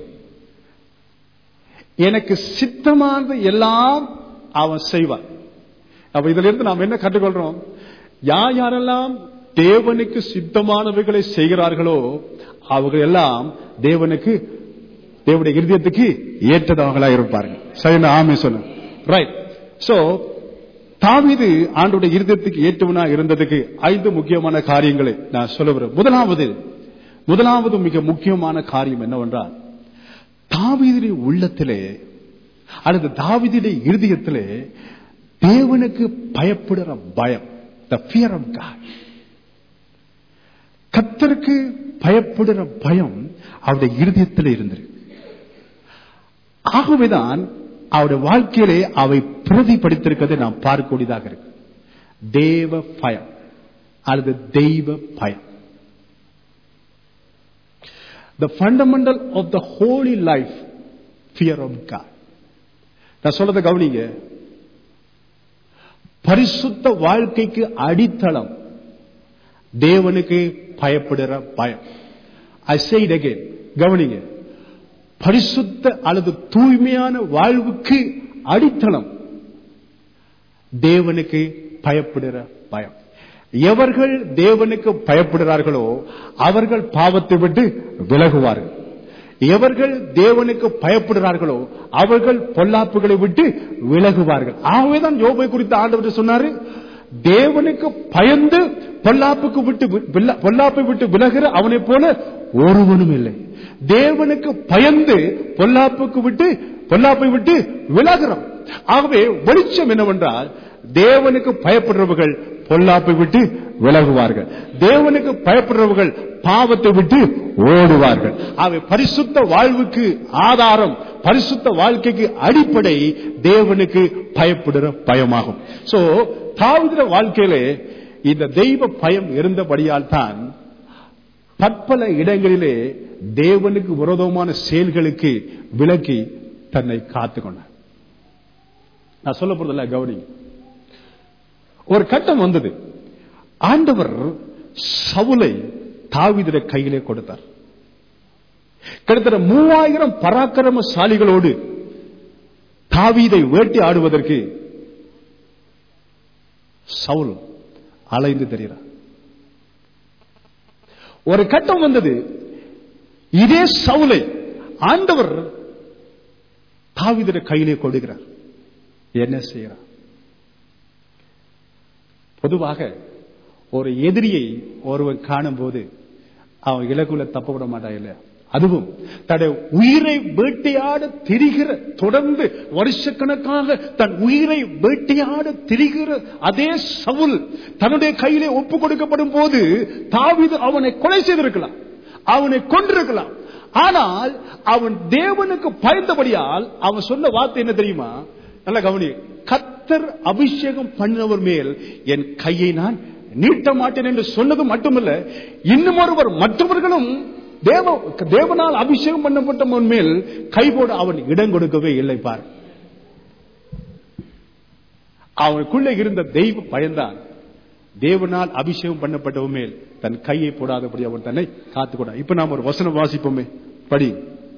எனக்கு சித்தமானது எல்லாம் அவன் செய்வான் அப்ப இதுல இருந்து நாம் என்ன கற்றுக்கொள்றோம் யார் யாரெல்லாம் தேவனுக்கு சித்தமானவைகளை செய்கிறார்களோ அவர்கள் எல்லாம் தேவனுக்கு தேவனுடைய இருதயத்துக்கு ஏற்றதவங்களா இருப்பார்கள் சரி ஆமே சொல்லு ரைட் சோ தாவீது ஆண்டுடைய இருதயத்துக்கு ஏற்றவனா இருந்ததுக்கு ஐந்து முக்கியமான காரியங்களை நான் சொல்ல விரும்புகிறேன். முதலாவது முதலாவது மிக முக்கியமான காரியம் என்னவென்றால் தாவீதுடைய உள்ளத்திலே அல்லது தாவீதுடைய இருதயத்திலே தேவனுக்கு பயப்படுற பயம் த ஃபியர் ஆஃப் காட் கத்தருக்கு பயப்படுற பயம் அவருடைய இருதயத்தில் இருந்திருக்கு ஆகவேதான் அவருடைய வாழ்க்கையிலே அவை பிரதிபலித்திருக்கிறதை நாம் பார்க்கக்கூடியதாக இருக்கு தேவ பயம் அல்லது தெய்வ பயம் the fundamental of the holy life fear of God நான் சொல்றத கவனிங்க பரிசுத்த வாழ்க்கைக்கு அடித்தளம் தேவனுக்கு பயப்படுற பயம் ஐ say it again கவனிங்க பரிசுத்த அல்லது தூய்மையான வாழ்வுக்கு அடித்தளம் தேவனுக்கு பயப்படுற பயம் எவர்கள் தேவனுக்கு பயப்படுகிறார்களோ அவர்கள் பாவத்தை விட்டு விலகுவார்கள் எவர்கள் தேவனுக்கு பயப்படுகிறார்களோ அவர்கள் பொல்லாப்புகளை விட்டு விலகுவார்கள் ஆகவேதான் யோபை குறித்து ஆண்டவர் சொன்னாரு தேவனுக்கு பயந்து பொல்லாப்புக்கு விட்டு வில- பொல்லாப்பை விட்டு விலகிற அவனை போல ஒருவனும் இல்லை தேவனுக்கு பயந்து பொல்லாப்புக்கு விட்டு பொல்லாப்பை விட்டு விலகிறோம் ஆகவே வெளிச்சம் என்னவென்றால் தேவனுக்கு பயப்படுறவர்கள் பொல்லாப்பை விட்டு விலகுவார்கள் தேவனுக்கு பயப்படுறவர்கள் பாவத்தை விட்டு ஓடுவார்கள் அவை பரிசுத்த வாழ்வுக்கு ஆதாரம் பரிசுத்த வாழ்க்கைக்கு அடிப்படை தேவனுக்கு பயப்படுற பயமாகும் சோ தாவித வாழ்க்கையிலே இந்த தெய்வ பயம் இருந்தபடியால் தான் பற்பல இடங்களிலே தேவனுக்கு விரோதமான செயல்களுக்கு விலக்கி தன்னை காத்துக்கொண்டார் நான் சொல்ல போறதில்ல கவனி ஒரு கட்டம் வந்தது ஆண்டவர் சவுலை தாவீதுடைய கையிலே கொடுத்தார் கிட்டத்தட்ட மூவாயிரம் பராக்கிரமசாலிகளோடு தாவீதை வேட்டி ஆடுவதற்கு சவுல் அலைந்து தெரிகிறார் ஒரு கட்டம் வந்தது இதே சவுலை ஆண்டவர் தாவீதுடைய கையிலே கொடுக்கிறார் என்ன செய்கிறார் பொதுவாக ஒரு எதிரியை ஒருவன் காணும் போது அவன் இலக்குல தப்ப விட மாட்டான் இல்லையா அதுவும் தன்னுடைய உயிரை வேட்டையாட திரிகிற தொடர்ந்து வருஷக்கணக்காக தன் உயிரை வேட்டையாட திரிகிற அதே சவுல் தன்னுடைய கையிலே ஒப்பு கொடுக்கப்படும் போது தாவீது அவனை கொலை செய்திருக்கலாம் அவனை கொண்டிருக்கலாம் ஆனால் அவன் தேவனுக்கு பயந்தபடியால் அவன் சொன்ன வார்த்தை என்ன தெரியுமா நல்ல கவனி கத்தர் அபிஷேகம் பண்ணினவர் மேல் என் கையை நான் நீட்ட மாட்டேன் என்று சொன்னது மட்டுமல்ல இன்னும் ஒருவர் மற்றவர்களும் தேவ தேவனால் அபிஷேகம் பண்ணப்பட்டவன் மேல் கைபோட அவன் இடம் கொடுக்கவே இல்லை பார் அவனுக்குள்ளே இருந்த தெய்வ பயந்தான் தேவனால் அபிஷேகம் பண்ணப்பட்டவன் மேல் தன் கையை போடாதபடி அவன் தன்னை காத்துக்கொண்டான் இப்ப நாம் ஒரு வசனம் வாசிப்போமே படி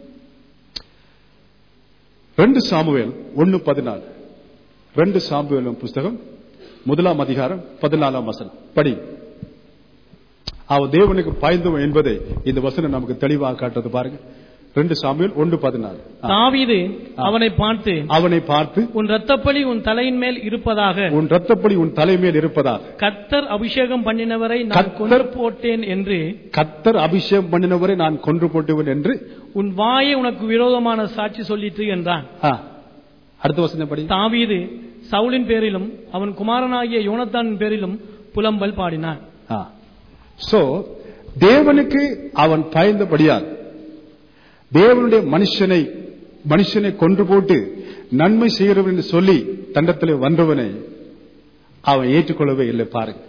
ரெண்டு சாமுவேல் ஒன்னு பதினாலு ரெண்டு சாமுவேலும் புஸ்தகம் முதலாம் அதிகாரம் பதினாலாம் வசனம் படி அவன் தேவனுக்கு பாய்ந்தவன் என்பதை இந்த வசனம் நமக்கு தெளிவாக காட்டுறது பாருங்க ரெண்டு சாமுவேல் ஒன்று பதினாலு ஆ. தாவீது அவனை பார்த்து அவனை பார்த்து உன் ரத்தப்பழி உன் தலையின் மேல் இருப்பதாக உன் ரத்தப்படி உன் தலைமையில் இருப்பதாக கர்த்தர் அபிஷேகம் பண்ணினவரை நான் கர்த்தர் கொன்று போட்டேன் என்று கத்தர் அபிஷேகம் பண்ணினவரை நான் கொன்று போட்டுவன் என்று உன் வாயை உனக்கு விரோதமான சாட்சி சொல்லிற்று என்றான் ஆ. அடுத்த வசனம் படி தாவீது சவுலின் பேரிலும் அவன் குமாரனாகிய யோனத்தானின் பேரிலும் புலம்பல் பாடினான் சோ தேவனுக்கு அவன் பயந்தபடியால் தேவனுடைய மனுஷனை மனுஷனை கொன்று போட்டு நன்மை செய்கிறவன் என்று சொல்லி தண்டத்திலே வந்தவனை அவன் ஏற்றுக்கொள்ளவே இல்லை பாருங்க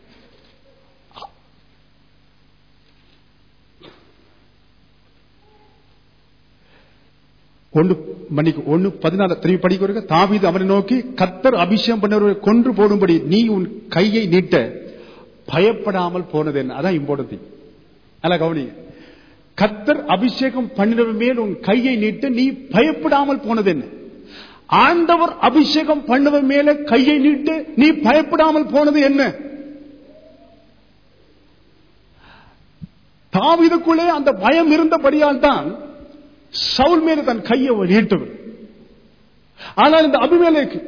ஒன்று மணிக்கு ஒன்னு பதினாலு திரும்பி படிக்க தாவீது அவனை நோக்கி கத்தர் அபிஷேகம் பண்ணவரை கொன்று போடும்படி நீ உன் கையை நீட்ட பயப்படாமல் போனது என்ன அதான் இம்பார்ட்டன் நல்லா கவனிங்க கத்தர் அபிஷேகம் பண்ணினவன் மேல் உன் கையை நீட்ட நீ பயப்படாமல் போனது என்ன ஆண்டவர் அபிஷேகம் பண்ணவன் மேல கையை நீட்டு நீ பயப்படாமல் போனது என்ன தாவீதுக்குள்ளே அந்த பயம் இருந்தபடியால் தான் சவுல் மேல தன் கையை அவர் நீட்டவர் ஆனால் இந்த அபிமேலைக்கு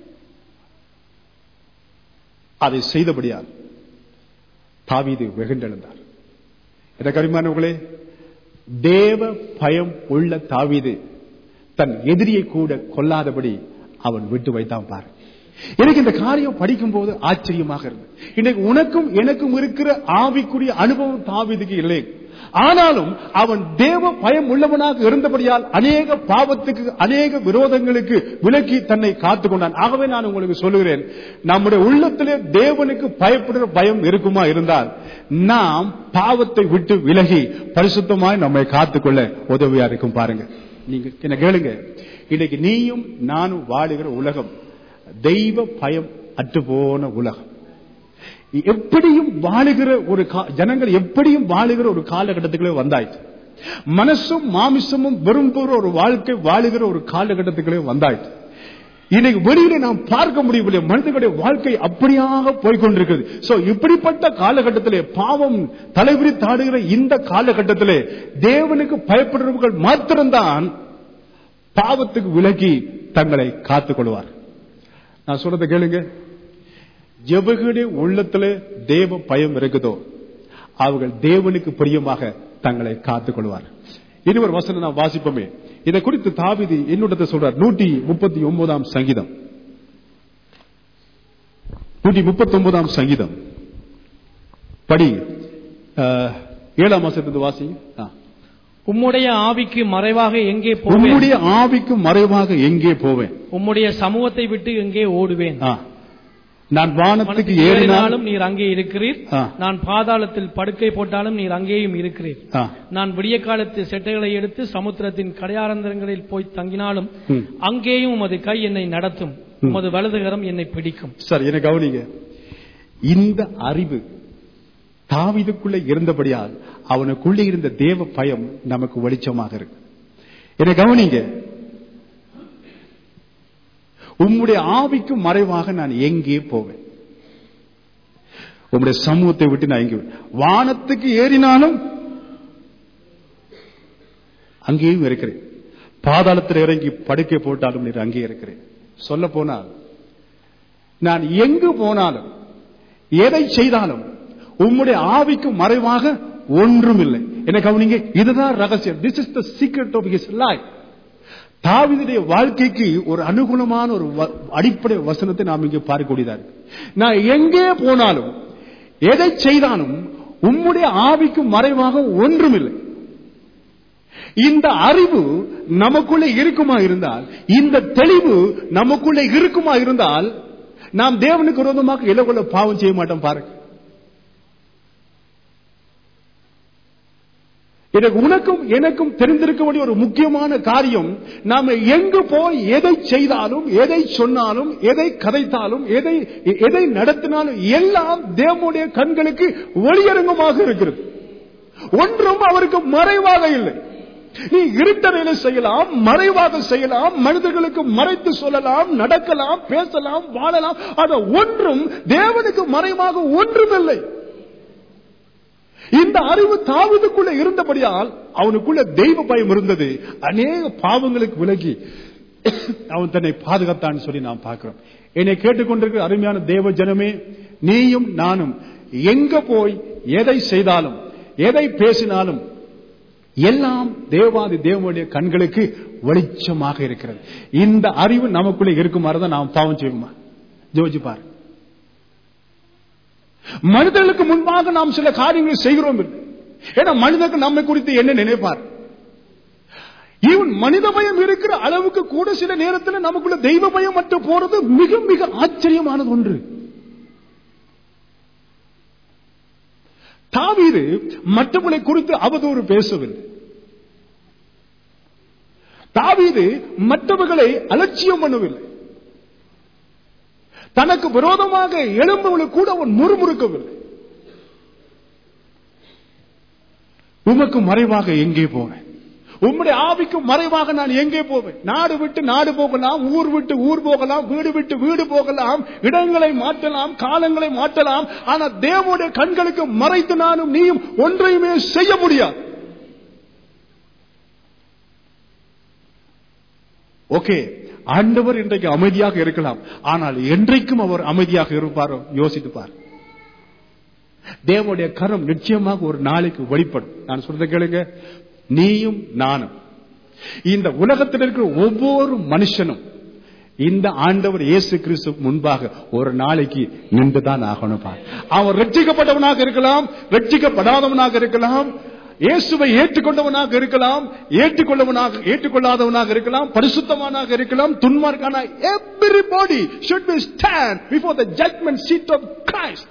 அதை செய்தபடியால் தாவீது வெகுண்டெழுந்தார் என கரிமானவர்களே தேவ பயம் உள்ள தாவீது தன் எதிரியை கூட கொல்லாதபடி அவன் விட்டு வைத்தான் பாரு எனக்கு இந்த காரியம் படிக்கும் போது ஆச்சரியமாக இருந்தது இன்னைக்கு உனக்கும் எனக்கும் இருக்கிற ஆவிக்குரிய அனுபவம் தாவீதுக்கு இல்லை ஆனாலும் அவன் தேவ பயம் உள்ளவனாக இருந்தபடியால் அநேக பாவத்துக்கு அநேக விரோதங்களுக்கு விலக்கி தன்னை காத்துக் கொண்டான் ஆகவே நான் உங்களுக்கு சொல்லுகிறேன் நம்முடைய உள்ளத்திலே தேவனுக்கு பயப்படுற பயம் இருக்குமா இருந்தால் நாம் பாவத்தை விட்டு விலகி பரிசுத்தமாய் நம்மை காத்துக்கொள்ள உதவியா இருக்கும் பாருங்க நீங்க என்ன கேளுங்க இன்னைக்கு நீயும் நானும் வாழுகிற உலகம் தெய்வ பயம் அற்றுப்போன உலகம் எப்படியும் வாழுகிற ஒரு கா- ஜனங்கள் எப்படியும் வாழுகிற ஒரு காலகட்டத்துக்குள்ளே வந்தாயிற்று மனசும் மாமிசமும் விரும்புகிற ஒரு வாழ்க்கை வாழுகிற ஒரு காலகட்டத்துக்குள்ளே வந்தாயிற்று இன்னைக்கு வெளியில நாம் பார்க்க முடியவில்லை மனிதனுடைய வாழ்க்கை அப்படியாக போய்கொண்டிருக்கிறது சோ இப்படிப்பட்ட காலகட்டத்திலே பாவம் தலைவிரி தாடுகிற இந்த காலகட்டத்திலே தேவனுக்கு பயப்படுறவர்கள் மாத்திரம்தான் பாவத்துக்கு விலகி தங்களை காத்துக் கொள்வார் நான் சொல்றதை கேளுங்க எவர்களுடைய உள்ளத்திலே தேவ பயம் இருக்குதோ அவர்கள் தேவனுக்கு பிரியமாக தங்களை காத்துக் கொள்வார் இனி ஒரு வசனம் நான் வாசிப்போமே இதை குறித்து தாவிதி என்னுடைய சொல்றார் நூற்றி முப்பத்தி ஒன்பதாம் சங்கீதம் நூற்றி முப்பத்தி ஒன்பதாம் சங்கீதம் படி அஹ், ஏழாம் மாசத்து வாசி ஆ. உம்முடைய ஆவிக்கு மறைவாக எங்கே போவேன் உம்முடைய ஆவிக்கு மறைவாக எங்கே போவேன் உம்முடைய சமூகத்தை விட்டு எங்கே ஓடுவேன் ஆ. நான் வானத்துக்கு மனத்துக்கு ஏறினாலும் ஏறினாலும் நீர் அங்கே இருக்கிறீர் ஆ. நான் பாதாளத்தில் படுக்கை போட்டாலும் நீர் அங்கேயும் இருக்கிறீர் ஆ. நான் விடிய காலத்து செட்டைகளை எடுத்து சமுத்திரத்தின் கடையாரந்தரங்களில் போய் தங்கினாலும் ம். அங்கேயும் உமது கை என்னை நடத்தும் ம். உமது வலதுகரம் என்னை பிடிக்கும் சரி என்ன கவனிங்க இந்த அறிவு தாவிதுக்குள்ள இருந்தபடியால் அவனுக்குள்ளே இருந்த தேவ பயம் நமக்கு வெளிச்சமாக இருக்கு என்ன கவனிங்க உம்முடைய ஆவிக்கு மறைவாக நான் எங்கே போவேன் உம்முடைய சமூகத்தை விட்டு நான் எங்கே வானத்துக்கு ஏறினாலும் அங்கேயும் இருக்கிறேன் பாதாளத்தில் இறங்கி படுக்கை போட்டாலும் நீர் அங்கே இருக்கிறேன் சொல்ல போனால் நான் எங்கு போனாலும் எதை செய்தாலும் உம்முடைய ஆவிக்கு மறைவாக ஒன்றும் இல்லை என்ன கவனிங்க இதுதான் ரகசியம் this is the secret of his life தாவிதுடைய வாழ்க்கைக்கு ஒரு அனுகுணமான ஒரு வ- அடிப்படை வசனத்தை நாம் இங்கே பார்க்கக்கூடியதா இருக்கு நான் எங்கே போனாலும் எதை செய்தாலும் உம்முடைய ஆவிக்கு மறைவாக ஒன்றும் இல்லை இந்த அறிவு நமக்குள்ளே இருக்குமா இருந்தால் இந்த தெளிவு நமக்குள்ளே இருக்குமா இருந்தால் நாம் தேவனுக்கு விரோதமாக இலகுல பாவம் செய்ய மாட்டோம் பாருங்க எனக்கு உனக்கும் எனக்கும் தெரிந்திருக்க வேண்டிய ஒரு முக்கியமான காரியம் நாம எங்கு போய் எதை செய்தாலும் எதை சொன்னாலும் எதை கதைத்தாலும் எதை எதை நடத்தினாலும் எல்லாம் தேவனுடைய கண்களுக்கு ஒளியரங்கமாக இருக்கிறது ஒன்றும் அவருக்கு மறைவாக இல்லை நீ இருட்டறையில செய்யலாம் மறைவாக செய்யலாம் மனிதர்களுக்கு மறைத்து சொல்லலாம் நடக்கலாம் பேசலாம் வாழலாம் ஆனா ஒன்றும் தேவனுக்கு மறைவாக ஒன்றுமில்லை இந்த அறிவு தாவதுக்குள்ள இருந்தபடியால் அவனுக்குள்ள தெய்வ பயம் இருந்தது அநேக பாவங்களுக்கு விலகி அவன் தன்னை பாதுகாத்தான் சொல்லி நாம் பார்க்கிறோம் என்னை கேட்டுக்கொண்டிருக்கிற அருமையான தேவ ஜனமே நீயும் நானும் எங்க போய் எதை செய்தாலும் எதை பேசினாலும் எல்லாம் தேவாதி தேவனுடைய கண்களுக்கு வெளிச்சமாக இருக்கிறது இந்த அறிவு நமக்குள்ளே இருக்குமாறு தான் நாம் பாவம் செய்வோமா ஜோதிச்சு பாரு மனிதர்களுக்கு முன்பாக நாம் சில காரியங்களை செய்கிறோம் இல்லை. ஏன்னா மனிதர்கள் நம்மை குறித்து என்ன நினைப்பார் ஈவன் மனித பயம் இருக்கிற அளவுக்கு கூட சில நேரத்தில் நமக்குள்ள தெய்வ பயம் மட்டும் போறது மிக மிக ஆச்சரியமானது ஒன்று தாவீது மற்றவர்களை குறித்து அவதூறு பேசவில்லை தாவீது மற்றவர்களை அலட்சியம் பண்ணவில்லை தனக்கு விரோதமாக எழும்பவளை கூட அவன் முறுமுறுக்கவில்லை உமக்கு மறைவாக எங்கே போவேன் உம்முடைய ஆவிக்கு மறைவாக நான் எங்கே போவேன் நாடு விட்டு நாடு போகலாம் ஊர் விட்டு ஊர் போகலாம் வீடு விட்டு வீடு போகலாம் இடங்களை மாற்றலாம் காலங்களை மாற்றலாம் ஆனா தேவனுடைய கண்களுக்கு மறைத்து நானும் நீயும் ஒன்றையுமே செய்ய முடியாது ஓகே ஆண்டவர் இன்றைக்கு அமைதியாக இருக்கலாம் ஆனால் என்றைக்கும் அவர் அமைதியாக இருப்பாரோ யோசித்து பார் தேவனுடைய கரம் நிச்சயமாக ஒரு நாளைக்கு வெளிப்படும் நான் சொல்றதை கேளுங்க நீயும் நானும் இந்த உலகத்தில் இருக்கிற ஒவ்வொரு மனுஷனும் இந்த ஆண்டவர் இயேசு கிறிஸ்து முன்பாக ஒரு நாளைக்கு நின்றுதான் ஆகணும் பார். அவன் ரட்சிக்கப்பட்டவனாக இருக்கலாம் ரட்சிக்கப்படாதவனாக இருக்கலாம் இயேசுவை ஏற்றுக்கொண்டவனாக இருக்கலாம் ஏற்றுக்கொள்ளவனாக ஏற்றுக்கொள்ளாதவனாக இருக்கலாம் பரிசுத்தமானாக இருக்கலாம் துன்மார்க்கான everybody should be stand before the judgment seat of Christ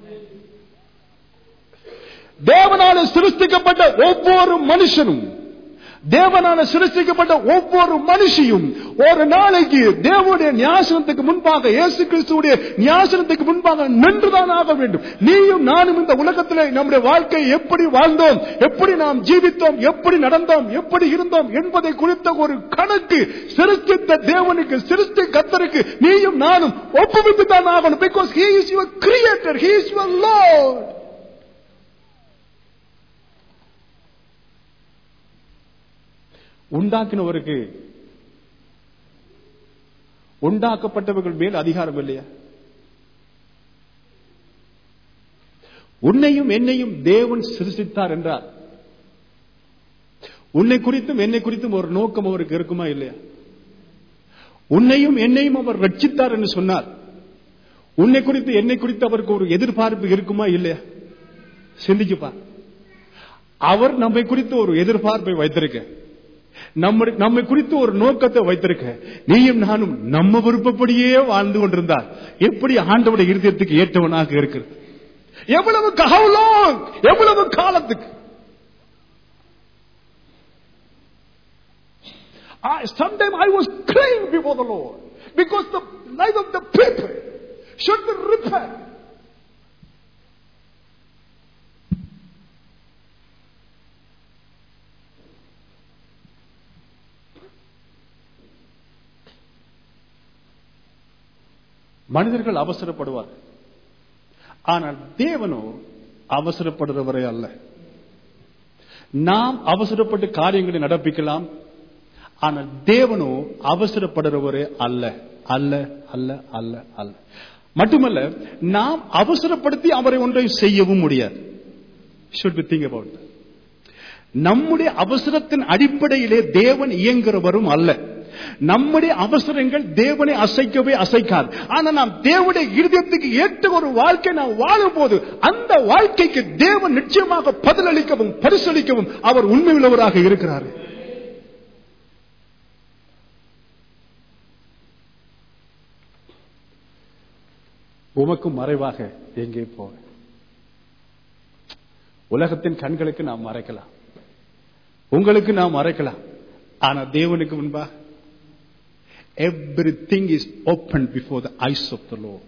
தேவனால சிருஷ்டிக்கப்பட்ட ஒவ்வொரு மனுஷனும் தேவனால சிருஷ்டிக்கப்பட்ட ஒவ்வொரு மனுஷியும் ஒரு நாளைக்கு தேவனுடைய நியாசனத்துக்கு முன்பாக இயேசு கிறிஸ்துடைய நியாசனத்துக்கு முன்பாக நின்றுதான் ஆக வேண்டும் நீயும் நானும் இந்த உலகத்தில் நம்முடைய வாழ்க்கை எப்படி வாழ்ந்தோம் எப்படி நாம் ஜீவித்தோம் எப்படி நடந்தோம் எப்படி இருந்தோம் என்பதை குறித்த ஒரு கணக்கு சிருஷ்டித்த தேவனுக்கு சிருஷ்டி கத்தருக்கு நீயும் நானும் ஒப்புவித்து தான் ஆகணும் because he is your creator he is your lord உண்டாக்கினவருக்கு உண்டாக்கப்பட்டவர்கள் மேல் அதிகாரம் இல்லையா உன்னையும் என்னையும் தேவன் சிருஷ்டித்தார் என்றார் உன்னை குறித்தும் என்னை குறித்தும் ஒரு நோக்கம் அவருக்கு இருக்குமா இல்லையா உன்னையும் என்னையும் அவர் ரட்சித்தார் என்று சொன்னார் உன்னை குறித்து என்னை குறித்து அவருக்கு ஒரு எதிர்பார்ப்பு இருக்குமா இல்லையா சிந்திச்சுப்பா அவர் நம்மை குறித்து ஒரு எதிர்பார்ப்பை வைத்திருக்க நம்ம நம்மை குறித்து ஒரு நோக்கத்தை வைத்திருக்க நீயும் நானும் நம்ம விருப்பப்படியே வாழ்ந்து கொண்டிருந்தார் எப்படி ஆண்டவுடைய இருதயத்துக்கு ஏற்றவனாக இருக்கிறது எவ்வளவு how long? எவ்வளவு காலத்துக்கு I, sometime I was crying before the Lord because the life of the people should be repaired. மனிதர்கள் அவசரப்படுவார் ஆனால் தேவனோ அவசரப்படுறவரே அல்ல நாம் அவசரப்பட்டு காரியங்களை நடப்பிக்கலாம் ஆனால் தேவனோ அவசரப்படுறவரே அல்ல அல்ல அல்ல அல்ல அல்ல மட்டுமல்ல நாம் அவசரப்படுத்தி அவரை ஒன்றை செய்யவும் முடியாது ஷுட் பி திங்க் அபவுட் நம்முடைய அவசரத்தின் அடிப்படையிலே தேவன் இயங்குறவரும் அல்ல நம்முடைய அவசரங்கள் தேவனை அசைக்கவே அசைக்காது ஆனா நாம் தேவனுடைய இருதயத்துக்கு ஏற்ற ஒரு வாழ்க்கை நாம் வாழும் போது அந்த வாழ்க்கைக்கு தேவன் நிச்சயமாக பதிலளிக்கவும் பரிசளிக்கவும் அவர் உண்மையுள்ளவராக இருக்கிறார் உமக்கும் மறைவாக எங்கே போக உலகத்தின் கண்களுக்கு நாம் மறைக்கலாம் உங்களுக்கு நாம் மறைக்கலாம் ஆனா தேவனுக்கு முன்பாக everything is open before the eyes of the Lord.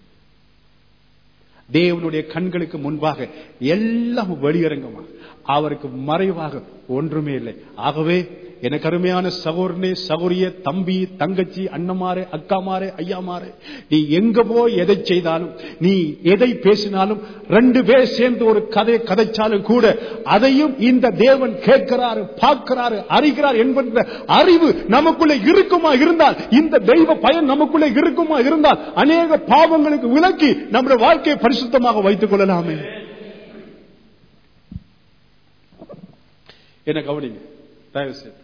தேவனுடைய கண்களுக்கு முன்பாக எல்லாம் வெளியரங்கமா அவருக்கு மறைவாக ஒன்றுமே இல்லை ஆகவே எனக்கு அருமையான சகோதரனே சகோரிய தம்பி தங்கச்சி அண்ணமாரே அக்காமாரே ஐயாமாரே நீ எங்க போய் எதை செய்தாலும் நீ எதை பேசினாலும் ரெண்டு பேர் சேர்ந்து ஒரு கதை கதைச்சாலும் கூட அதையும் இந்த தேவன் கேட்கிறாரு பார்க்கிறாரு அறிகிறார் என்கின்ற அறிவு நமக்குள்ள இருக்குமா இருந்தால் இந்த தெய்வ பயன் நமக்குள்ள இருக்குமா இருந்தால் அநேக பாவங்களுக்கு விலக்கி நம்முடைய வாழ்க்கையை பரிசுத்தமாக வைத்துக் கொள்ளலாமே என்ன கவனிங்க தயவு செய்து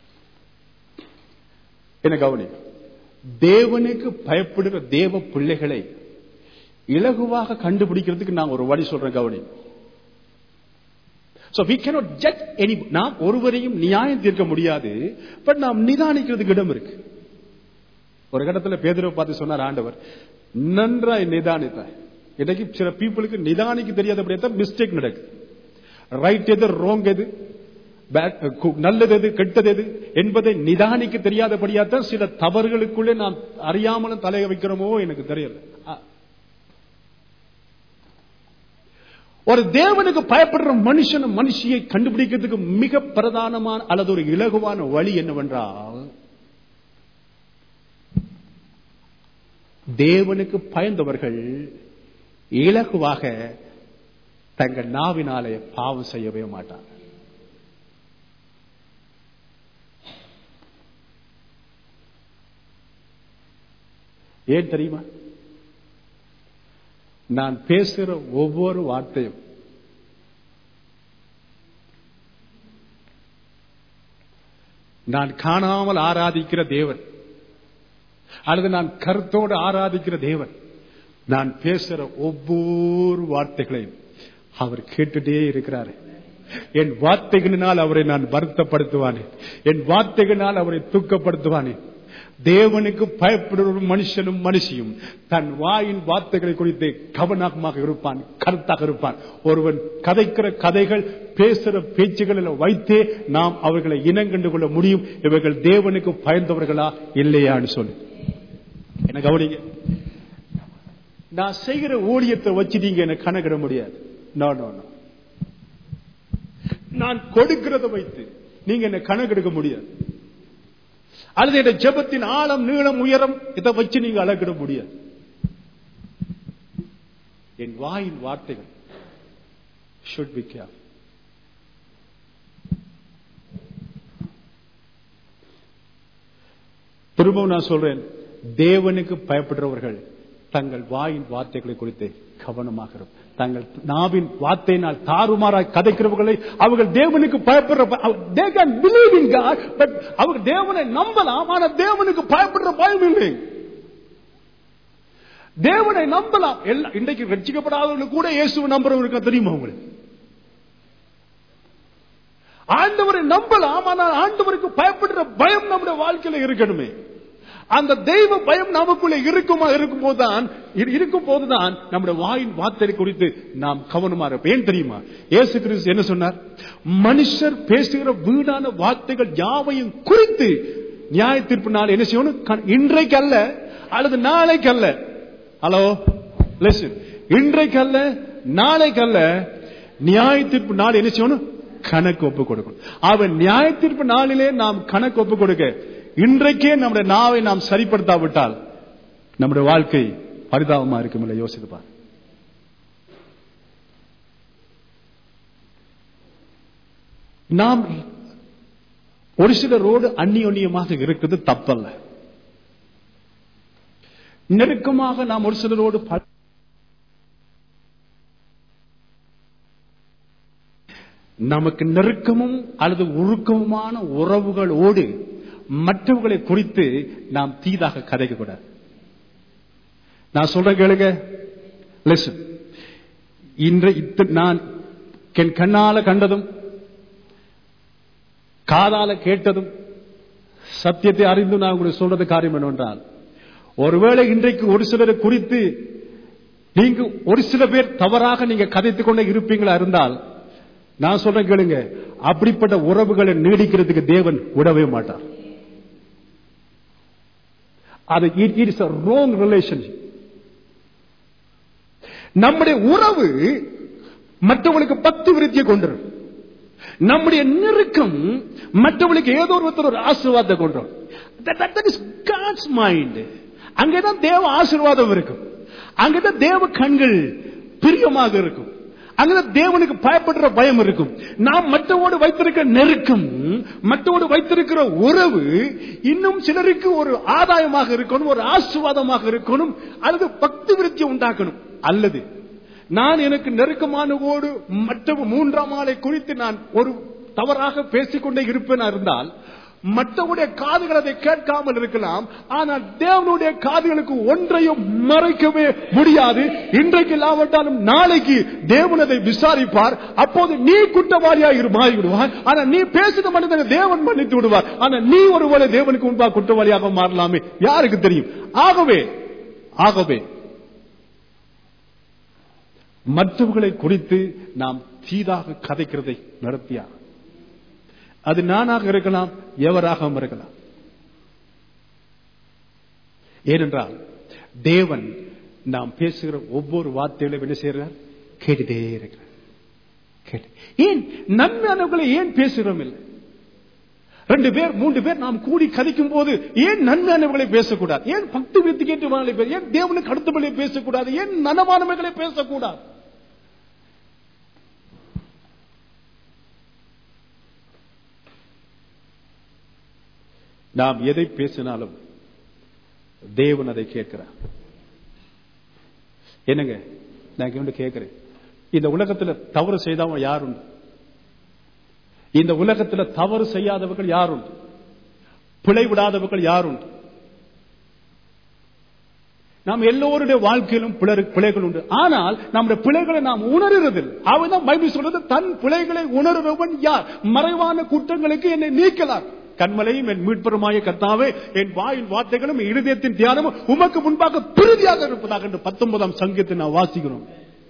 என்ன கவனிங்க தேவனுக்கு பயப்படுகிற தேவ பிள்ளைகளை இலகுவாக கண்டுபிடிக்கிறதுக்கு நான் ஒரு வழி சொல்றேன் கவனி So we cannot judge any நாம் ஒருவரையும் நியாயம் தீர்க்க முடியாது பட் நாம் நிதானிக்கிறதுக்கு இடம் இருக்கு ஒரு கடத்துல பேதரை பார்த்து சொன்னார் ஆண்டவர் நன்றாய் நிதானித்தாய் இன்னைக்கு சில பீப்புளுக்கு நிதானிக்க தெரியாதபடியே மிஸ்டேக் நடக்குது ரைட் எது ரோங் எது நல்லது எது கெட்டது எது என்பதை நிதானிக்க தெரியாதபடியாத்தான் சில தவறுகளுக்குள்ளே நாம் அறியாமலும் தலைய வைக்கிறோமோ எனக்கு தெரியல ஒரு தேவனுக்கு பயப்படுற மனுஷன் மனுஷியை கண்டுபிடிக்கிறதுக்கு மிக பிரதானமான அல்லது ஒரு இலகுவான வழி என்னவென்றால் தேவனுக்கு பயந்தவர்கள் இலகுவாக தங்கள் நாவினாலே பாவம் செய்யவே மாட்டாங்க ஏன் தெரியுமா நான் பேசுகிற ஒவ்வொரு வார்த்தையும் நான் காணாமல் ஆராதிக்கிற தேவன் அல்லது நான் கருத்தோடு ஆராதிக்கிற தேவன் நான் பேசுற ஒவ்வொரு வார்த்தைகளையும் அவர் கேட்டுட்டே இருக்கிறாரு என் வார்த்தைகளினால் அவரை நான் வருத்தப்படுத்துவானே என் வார்த்தைகளினால் அவரை துக்கப்படுத்துவானே தேவனுக்கு பயப்படுற ஒரு மனுஷனும் மனுஷியும் தன் வாயின் வார்த்தைகளை குறித்து கவனமாக இருப்பான் கருத்தாக இருப்பான் ஒருவன் கதைக்கிற கதைகள் பேசுற பேச்சுகளில் வைத்தே நாம் அவர்களை இனங்கண்டு கொள்ள முடியும் இவர்கள் தேவனுக்கு பயந்தவர்களா இல்லையான்னு சொல்லி என்ன கவனிங்க நான் செய்கிற ஊழியத்தை வச்சு நீங்க என்ன கணக்கிட முடியாது நோ நோ நோ நான் கொடுக்கிறத வைத்து நீங்க என்ன கணக்கெடுக்க முடியாது அல்லது இந்த ஜெபத்தின் ஆழம் நீளம் உயரம் இதை வச்சு நீங்க அளக்கிட முடியாது என் வாயின் வார்த்தைகள் ஷுட் பி கேர் திரும்பவும் நான் சொல்றேன் தேவனுக்கு பயப்படுறவர்கள் தங்கள் வாயின் வார்த்தைகளை குறித்து கவனமாக இருக்கும் தங்கள் நாவின் வார்த்தையினால் தாறுமாறாய் கதைக்கிறவர்களை அவர்கள் தேவனுக்கு பயப்படுற they can believe in God, but அவங்க தேவனை நம்பலாம் ஆனா தேவனுக்கு பயப்படுற பயம் இல்லை தேவனை நம்பலாம் எல்லாம் இன்றைக்கு ரட்சிக்கப்படாதவர்கள் கூட இயேசுவை நம்புறவங்களுக்கு தெரியுமா உங்களுக்கு ஆண்டவரை நம்பலாம் ஆனால் ஆண்டவருக்கு பயப்படுற பயம் நம்முடைய வாழ்க்கையில இருக்கணுமே அந்த தெய்வ பயம் நமக்குள்ள இருக்குமா இருக்கும் போதுதான் இருக்கும் போதுதான் நம்முடைய வாயின் வார்த்தை குறித்து நாம் கவனமா இருப்போம் ஏன் தெரியுமா இயேசு கிறிஸ்து என்ன சொன்னார் மனுஷர் பேசுகிற வீடான வார்த்தைகள் யாவையும் குறித்து நியாய தீர்ப்பு நாள் என்ன செய்யணும் இன்றைக்கு அல்ல அல்லது நாளைக்கு அல்ல ஹலோ லிசன் இன்றைக்கு அல்ல நாளைக்கு அல்ல நியாய தீர்ப்பு நாள் என்ன செய்யணும் கணக்கு ஒப்பு கொடுக்கணும் அவன் நியாய தீர்ப்பு நாளிலே நாம் கணக்கு ஒப்பு கொடுக்க இன்றைக்கே நம்முடைய நாவை நாம் சரிப்படுத்தாவிட்டால் நம்முடைய வாழ்க்கை பரிதாபமா இருக்கும் இல்லை யோசித்து பார் நாம் ஒரு சிலரோடு அந்நியோன்யமாக இருக்கிறது தப்பல்ல நெருக்கமாக நாம் ஒரு சிலரோடு பழ- நமக்கு நெருக்கமும் அல்லது உருக்கமுமான உறவுகளோடு மற்றவர்களை குறித்து நாம் தீதாக கதைக்க கூடாது நான் சொல்ற கேளுங்க listen. இன்று இத்த- நான் என் கண்ணால கண்டதும் காதால கேட்டதும் சத்தியத்தை அறிந்து நான் உங்களுக்கு சொல்றது காரியம் என்னவென்றால் ஒருவேளை இன்றைக்கு ஒரு சிலரை குறித்து நீங்க ஒரு சில பேர் தவறாக நீங்க கதைத்துக் கொண்டே இருப்பீங்களா இருந்தால் நான் சொல்றேன் கேளுங்க அப்படிப்பட்ட உறவுகளை நீடிக்கிறதுக்கு தேவன் விடவே மாட்டார் அது it is a wrong relationship நம்முடைய உறவு மற்றவங்களுக்கு பத்து விருத்தியை கொண்டிரும் நம்முடைய நெருக்கம் மற்றவங்களுக்கு ஏதோ ஒருத்தர் ஒரு ஆசீர்வாதத்தை கொண்டோம் தட் இஸ் காட்ஸ் மைண்ட் அங்கதான் தேவ ஆசீர்வாதம் இருக்கும் அங்கதான் தேவ கண்கள் பிரியமாக இருக்கும் அங்கதான் தேவனுக்கு பயப்படுற பயம் இருக்கும் நாம் மற்றவோடு வைத்திருக்கிற நெருக்கம் மற்றவோடு வைத்திருக்கிற உறவு இன்னும் சிலருக்கு ஒரு ஆதாயமாக இருக்கணும் ஒரு ஆசீர்வாதமாக இருக்கணும் அல்லது பக்தி விருத்தியை உண்டாக்கணும் அல்லது நான் எனக்கு நெருக்கமானவோடு மற்ற மூன்றாம் ஆளை குறித்து நான் ஒரு தவறாக பேசிக்கொண்டே இருப்பேனா இருந்தால் மற்றவுடைய காதுகள் அதை கேட்காமல் இருக்கலாம் ஆனால் தேவனுடைய காதுகளுக்கு ஒன்றையும் மறைக்கவே முடியாது இன்றைக்கு இல்லாவிட்டாலும் நாளைக்கு தேவன் அதை விசாரிப்பார் அப்போது நீ குற்றவாளியாக இரு மாறி விடுவார் ஆனா நீ பேசின மனிதனை தேவன் மன்னித்து விடுவார் ஆனா நீ ஒருவேளை தேவனுக்கு முன்பாக குற்றவாளியாக மாறலாமே யாருக்கு தெரியும் ஆகவே ஆகவே மற்றவர்களை குறித்து நாம் தீதாக கதைக்கிறதை நடத்தியா அது நானாக இருக்கலாம் எவராகவும் இருக்கலாம் ஏனென்றால் தேவன் நாம் பேசுகிற ஒவ்வொரு வார்த்தைகளையும் என்ன செய்யறார் கேட்டுட்டே இருக்கிறார் கேட்டு ஏன் நன்மையானவர்களை ஏன் பேசுகிறோம் இல்லை ரெண்டு பேர் மூன்று பேர் நாம் கூடி கதைக்கும் போது ஏன் நன்மையானவர்களை பேசக்கூடாது ஏன் பக்தி வித்து கேட்டு பேச ஏன் தேவனுக்கு அடுத்தவர்களை பேசக்கூடாது ஏன் நனவானவர்களை பேசக்கூடாது நாம் எதை பேசினாலும் தேவன் அதை கேட்கிறார் என்னங்க நான் இங்க கேட்கிறேன் இந்த உலகத்துல தவறு செய்தவன் யாருண்டு இந்த உலகத்துல தவறு செய்யாதவர்கள் யாருண்டு பிழை விடாதவர்கள் யாருண்டு நாம் எல்லோருடைய வாழ்க்கையிலும் பிளரு- பிழைகள் உண்டு ஆனால் நம்முடைய பிழைகளை நாம் உணர்கிறதில்லை அவன் பைபிள் சொல்றது தன் பிழைகளை உணர்பவன் யார் மறைவான குற்றங்களுக்கு என்னை நீக்கலாம் கண்மலையும் என் மீட்பருமாய கர்த்தாவே என் வாயின் வார்த்தைகளும் என் இருதயத்தின் தியானமும் உமக்கு முன்பாக பிரிதியாக இருப்பதாக என்று பத்தொன்பதாம் சங்கத்தை நான் வாசிக்கிறோம்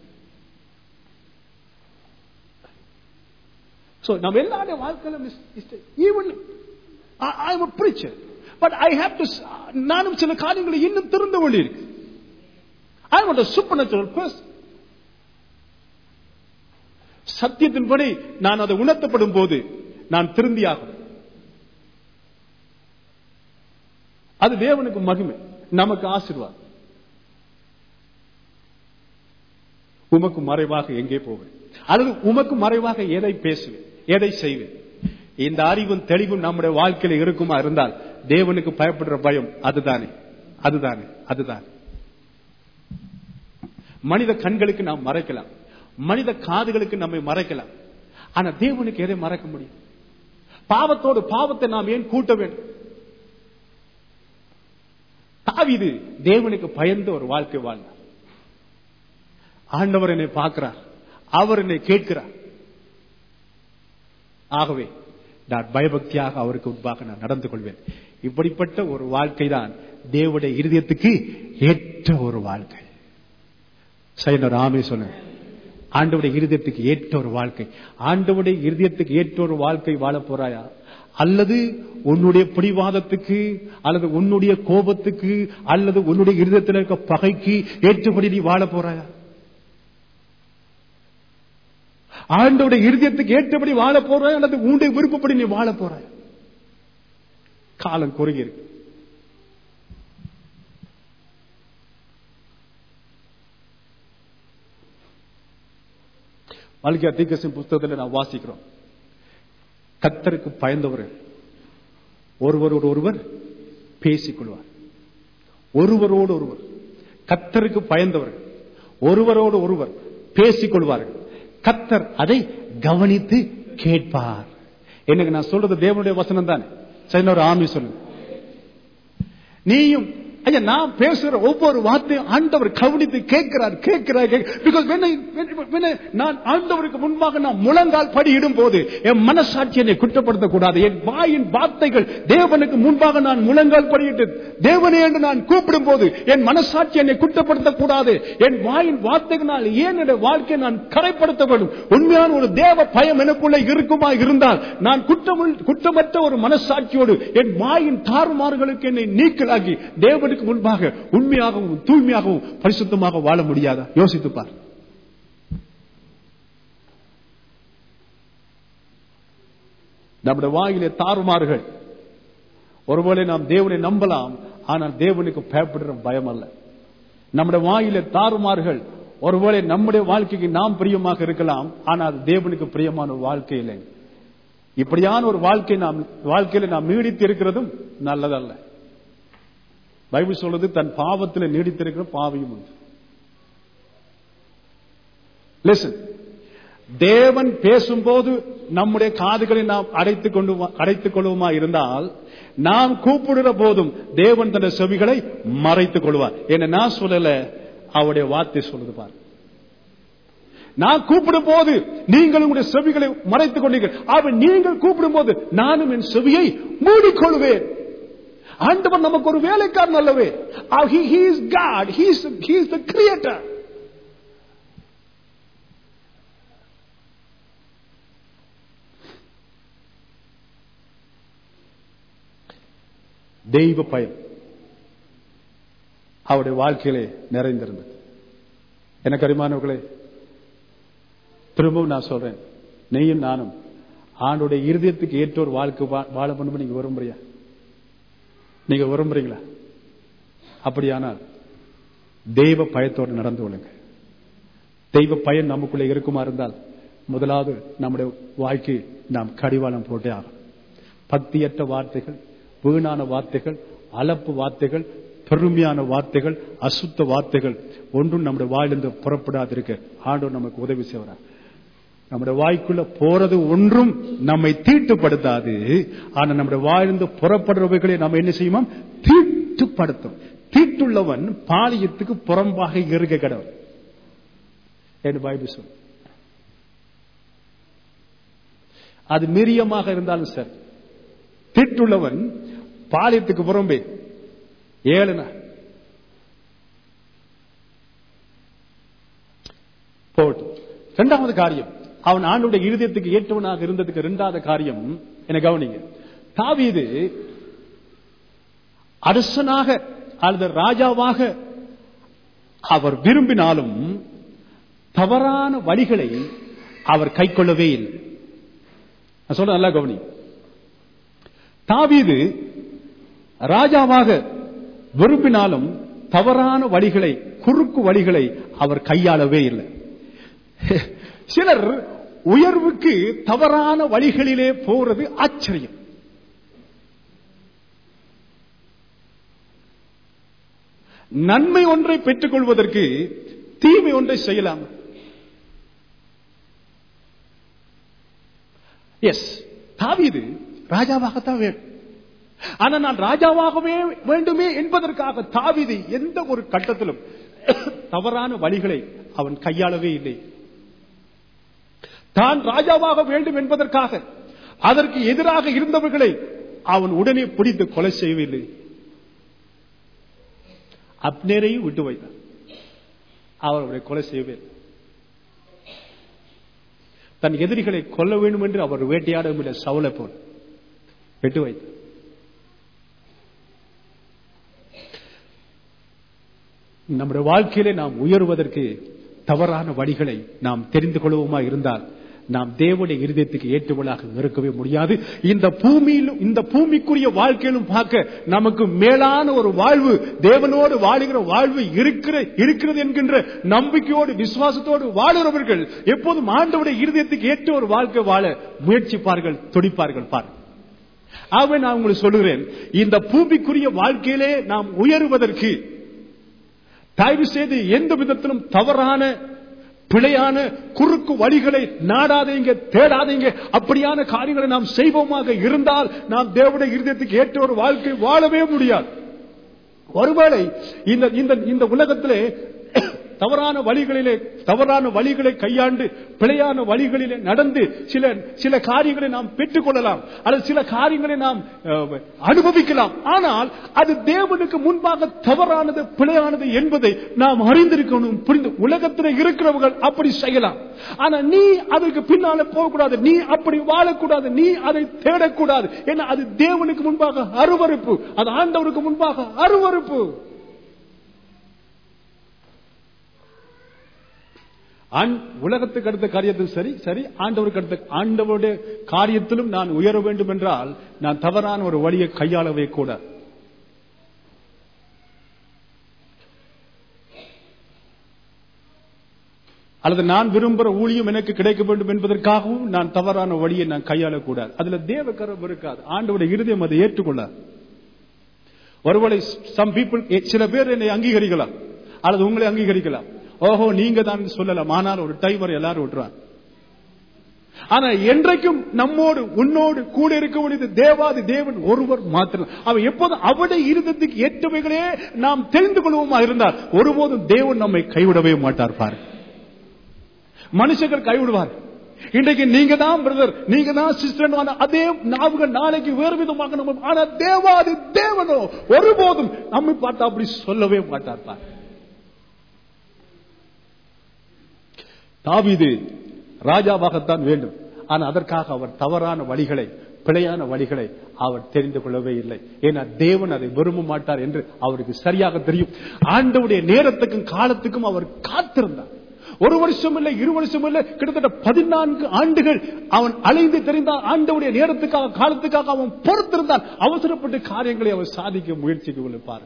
So, நம்ம எல்லாருடைய வாழ்க்கையிலும் even I am preacher but I have to நானும் சில காரியங்களை இன்னும் திருந்த வேண்டி இருக்கு I want super natural person சத்தியத்தின்படி நான் அதை உணர்த்தப்படும் போது நான் திருந்தியாகும் அது தேவனுக்கு மகிமை நமக்கு ஆசீர்வாதம் உமக்கு மறைவாக எங்கே போவேன் அல்லது உமக்கு மறைவாக எதை பேசுவேன் எதை செய்வேன் இந்த அறிவும் தெளிவும் நம்முடைய வாழ்க்கையில இருக்குமா இருந்தால் தேவனுக்கு பயப்படுற பயம் அதுதானே அதுதானே அதுதான் மனித கண்களுக்கு நாம் மறைக்கலாம் மனித காதுகளுக்கு நம்மை மறைக்கலாம் ஆனா தேவனுக்கு எதை மறைக்க முடியும் பாவத்தோடு பாவத்தை நாம் ஏன் கூட்ட வேண்டும் தாவீது தேவனுக்கு பயந்த ஒரு வாழ்க்கை வாழ்ந்தார் ஆண்டவர் என்னை பார்க்கிறார் அவர் என்னை கேட்கிறார் ஆகவே நான் பயபக்தியாக அவருக்கு முன்பாக நான் நடந்து கொள்வேன் இப்படிப்பட்ட ஒரு வாழ்க்கை தான் தேவனுடைய இருதயத்துக்கு ஏற்ற ஒரு வாழ்க்கை சைனர் ராமே சொன்ன ஆண்டவுடைய இருதயத்துக்கு ஏற்ற ஒரு வாழ்க்கை ஆண்டவுடைய இருதயத்துக்கு ஏற்ற ஒரு வாழ்க்கை வாழ போறாயா அல்லது உன்னுடைய பிடிவாதத்துக்கு அல்லது உன்னுடைய கோபத்துக்கு அல்லது உன்னுடைய இருதயத்தில் இருக்க பகைக்கு ஏற்றபடி நீ வாழ போறாயா ஆண்டோடைய இருதயத்துக்கு ஏற்றபடி வாழ போறாய் அல்லது உன்னுடைய விருப்பப்படி நீ வாழ போறாய் காலம் குறுகி இருக்கு மல்கியா தீக்கசின் புஸ்தகத்தில் நான் வாசிக்கிறோம் கத்தருக்கு பயந்தவர்கள் ஒருவரோடு ஒருவர் பேசிக் கொள்வார் ஒருவரோடு ஒருவர் கத்தருக்கு பயந்தவர்கள் ஒருவரோடு ஒருவர் பேசிக் கொள்வார்கள் கத்தர் அதை கவனித்து கேட்பார் எனக்கு நான் சொல்றது தேவனுடைய வசனம் தானே சரி ஒரு ஆமி சொல்லு நீயும் ஐயா நான் பேசுற ஒவ்வொரு வார்த்தையும் ஆண்டவர் கவனித்து கேட்கிறார் கேட்கிறார் பிகாஸ் நான் ஆண்டவருக்கு முன்பாக நான் முழங்கால் படியிடும் போது என் மனசாட்சி என்னை குற்றப்படுத்தக்கூடாது என் வாயின் வார்த்தைகள் தேவனுக்கு முன்பாக நான் முழங்கால் படியிட்டு தேவனே என்று நான் கூப்பிடும் போது என் மனசாட்சி என்னை குற்றப்படுத்தக்கூடாது என் வாயின் வார்த்தைகளால் ஏன் என்னுடைய வாழ்க்கையை நான் கரைப்படுத்த வேண்டும் உண்மையான ஒரு தேவ பயம் எனக்குள்ள இருக்குமா இருந்தால் நான் குற்றம் குற்றமற்ற ஒரு மனசாட்சியோடு என் வாயின் தாறுமாறுகளுக்கு என்னை நீக்கலாகி தேவனுக்கு முன்பாக உண்மையாகவும் தூய்மையாகவும் பரிசுத்தமாக வாழ முடியாதா யோசித்துப்பார் நம்முடைய வாயிலே தாறுமாறுகள் ஒருவேளை நாம் தேவனை நம்பலாம் ஆனால் தேவனுக்கு பயப்படுற பயம் அல்ல நம்முடைய வாயிலே தாறுமாறுகள் ஒருவேளை நம்முடைய வாழ்க்கைக்கு நாம் பிரியமாக இருக்கலாம் ஆனால் தேவனுக்கு பிரியமான வாழ்க்கை இல்லை இப்படியான ஒரு வாழ்க்கை நாம் வாழ்க்கையில நாம் நீடித்து இருக்கிறதும் நல்லதல்ல பைபிள் சொல்றது தன் பாவத்தில் நீடித்திருக்கிற பாவியும் உண்டு லிசன் தேவன் பேசும்போது நம்முடைய காதுகளை நாம் அடைத்துக் கொண்டு அடைத்துக் கொள்வோமா இருந்தால் நாம் கூப்பிடுற போதும் தேவன் தன் செவிகளை மறைத்துக் கொள்வார் என்ன நான் சொல்லல அவருடைய வார்த்தை சொல்லுது பாரு நான் கூப்பிடும் போது நீங்கள் உங்களுடைய செவிகளை மறைத்துக் கொண்டீர்கள் அவன் நீங்கள் கூப்பிடும் போது நானும் என் செவியை மூடிக்கொள்வேன் ஆண்டவன் நமக்கு ஒரு வேலைக்காரன் அல்லவே he is God he is the creator தெய்வ பயம் அவருடைய வாழ்க்கையிலே நிறைந்திருந்தது எனக்கு அரிமானவர்களே திரும்பவும் நான் சொல்றேன் நீயும் நானும் ஆண்டுடைய இருதயத்துக்கு ஏற்ற ஒரு வாழ்க்கை வாழ பண்ணும் நீங்க விரும்புறியா நீங்க விரும்புறீங்களா அப்படியானால் தெய்வ பயத்தோடு நடந்து கொள்ளுங்க தெய்வ பயன் நமக்குள்ள இருக்குமா இருந்தால் முதலாவது நம்முடைய வாழ்க்கை நாம் கடிவாளம் போட்டே ஆகும் பக்தியற்ற வார்த்தைகள் வீணான வார்த்தைகள் அளப்பு வார்த்தைகள் பெருமையான வார்த்தைகள் அசுத்த வார்த்தைகள் ஒன்றும் நம்முடைய வாயிலிருந்து புறப்படாதிருக்க ஆண்டவர் நமக்கு உதவி செய்வார் நம்முடைய வாய்க்குள்ள போறது ஒன்றும் நம்மை தீட்டுப்படுத்தாது ஆனா நம்முடைய வாயிலிருந்து புறப்படுறவைகளை நம்ம என்ன செய்யுமா தீட்டுப்படுத்தும் தீட்டு தீட்டுள்ளவன் பாலியத்துக்கு புறம்பாக இருக்க கடவுள் என்று பைபிள் சொல் அது மிரியமாக இருந்தாலும் சரி தீட்டுள்ளவன் பாலியத்துக்கு புறம்பே ஏழுனா போகட்டும் இரண்டாவது காரியம் அவன் ஆண்டுடைய இருதயத்துக்கு ஏற்றவனாக இருந்ததுக்கு இரண்டாவது காரியம் என கவனிங்க தாவீது அரசனாக அல்லது ராஜாவாக அவர் விரும்பினாலும் தவறான வழிகளை அவர் கைக்கொள்ளவே இல்லை நான் சொல்ற நல்லா கவனி தாவீது ராஜாவாக விரும்பினாலும் தவறான வழிகளை குறுக்கு வழிகளை அவர் கையாளவே இல்லை சிலர் உயர்வுக்கு தவறான வழிகளிலே போறது ஆச்சரியம் நன்மை ஒன்றை பெற்றுக் கொள்வதற்கு தீமை ஒன்றை செய்யலாம் எஸ் தாவீது ராஜாவாகத்தான் வேண்டும் ஆனா நான் ராஜாவாகவே வேண்டுமே என்பதற்காக தாவீது எந்த ஒரு கட்டத்திலும் தவறான வழிகளை அவன் கையாளவே இல்லை தான் ராஜாவாக வேண்டும் என்பதற்காக அதற்கு எதிராக இருந்தவர்களை அவன் உடனே பிடித்து கொலை செய்யவில்லை அப்னேரையும் விட்டு வைத்தான் அவர் அவரை கொலை செய்யவே இல்லை. தன் எதிரிகளை கொல்ல வேண்டும் என்று அவர் வேட்டையாடவும் இல்லை சவுளை போல் விட்டு வைத்தார் நம்முடைய வாழ்க்கையிலே நாம் உயர்வதற்கு தவறான வழிகளை நாம் தெரிந்து கொள்வோமா இருந்தால் நாம் தேவனுடைய இருதயத்துக்கு ஏற்றுவதாக இருக்கவே முடியாது இந்த பூமியிலும் இந்த பூமிக்குரிய வாழ்க்கையிலும் பார்க்க நமக்கு மேலான ஒரு வாழ்வு தேவனோடு வாழுகிற வாழ்வு இருக்கிற இருக்கிறது என்கின்ற நம்பிக்கையோடு விசுவாசத்தோடு வாழுகிறவர்கள் எப்போதும் ஆண்டவுடைய இருதயத்துக்கு ஏற்ற ஒரு வாழ்க்கை வாழ முயற்சிப்பார்கள் துடிப்பார்கள் பார் ஆகவே நான் உங்களுக்கு சொல்லுகிறேன் இந்த பூமிக்குரிய வாழ்க்கையிலே நாம் உயருவதற்கு தயவு செய்து எந்த விதத்திலும் தவறான பிழையான குறுக்கு வழிகளை நாடாதீங்க தேடாதீங்க அப்படியான காரியங்களை நாம் செய்வோமாக இருந்தால் நாம் தேவனுடைய இருதயத்துக்கு ஏற்ற ஒரு வாழ்க்கை வாழவே முடியாது ஒருவேளை இந்த இந்த இந்த உலகத்திலே தவறான வழிகளிலே தவறான வழிகளை கையாண்டு பிழையான வழிகளிலே நடந்து சில சில காரியங்களை நாம் பெற்றுக் கொள்ளலாம் அல்லது சில காரியங்களை நாம் அஹ், அனுபவிக்கலாம் ஆனால் அது தேவனுக்கு முன்பாக தவறானது பிழையானது என்பதை நாம் அறிந்திருக்கணும் புரிந்து உலகத்தில் இருக்கிறவர்கள் அப்படி செய்யலாம் ஆனா நீ அதற்கு பின்னால போகக்கூடாது நீ அப்படி வாழக்கூடாது நீ அதை தேடக்கூடாது ஏன்னா அது தேவனுக்கு முன்பாக அருவருப்பு அது ஆண்டவருக்கு முன்பாக அருவருப்பு ஆண்- உலகத்துக்கு அடுத்த காரியத்தில் சரி சரி ஆண்டவருக்கு அடுத்த ஆண்டவருடைய காரியத்திலும் நான் உயர வேண்டும் என்றால் நான் தவறான ஒரு வழியை கையாளவே கூட அல்லது நான் விரும்புகிற ஊழியம் எனக்கு கிடைக்க வேண்டும் என்பதற்காகவும் நான் தவறான வழியை நான் கையாளக்கூடாது அதுல தேவ கரம் இருக்காது ஆண்டவருடைய இருதயம் அதை ஏற்றுக்கொள்ளாது ஒருவேளை சம் பீப்புள் சில பேர் என்னை அங்கீகரிக்கலாம் அல்லது உங்களை அங்கீகரிக்கலாம் ஓஹோ நீங்க தான் சொல்லலாம் ஆனால் ஒரு டைமர் எல்லாரும் விட்டுறாங்க ஆனா என்றைக்கும் நம்மோடு உன்னோடு கூட இருக்க வேண்டியது தேவாதி தேவன் ஒருவர் மாத்திரம் அவன் எப்போதும் அவருடைய இருதத்துக்கு ஏற்றவைகளே நாம் தெரிந்து கொள்வோமா இருந்தால் ஒருபோதும் தேவன் நம்மை கைவிடவே மாட்டார் பாரு மனுஷர்கள் கைவிடுவார் இன்றைக்கு நீங்க தான் பிரதர் நீங்க தான் சிஸ்டர் அதே நாவுக நாளைக்கு வேறு விதமாக நம்ம ஆனா தேவாதி தேவனோ ஒருபோதும் நம்மை பார்த்தா அப்படி சொல்லவே மாட்டார் பாரு தாவீது ராஜாவாகத்தான் வேண்டும் ஆனா அதற்காக அவர் தவறான வழிகளை பிழையான வழிகளை அவர் தெரிந்து கொள்ளவே இல்லை ஏன்னா தேவன் அதை விரும்ப மாட்டார் என்று அவருக்கு சரியாக தெரியும் ஆண்டவுடைய நேரத்துக்கும் காலத்துக்கும் அவர் காத்திருந்தார் ஒரு வருஷம் இல்லை இரு வருஷம் இல்லை கிட்டத்தட்ட பதினான்கு ஆண்டுகள் அவன் அலைந்து தெரிந்தான் ஆண்டவுடைய நேரத்துக்காக காலத்துக்காக அவன் பொறுத்திருந்தான் அவசரப்பட்டு காரியங்களை அவர் சாதிக்க முயற்சிக்க பாரு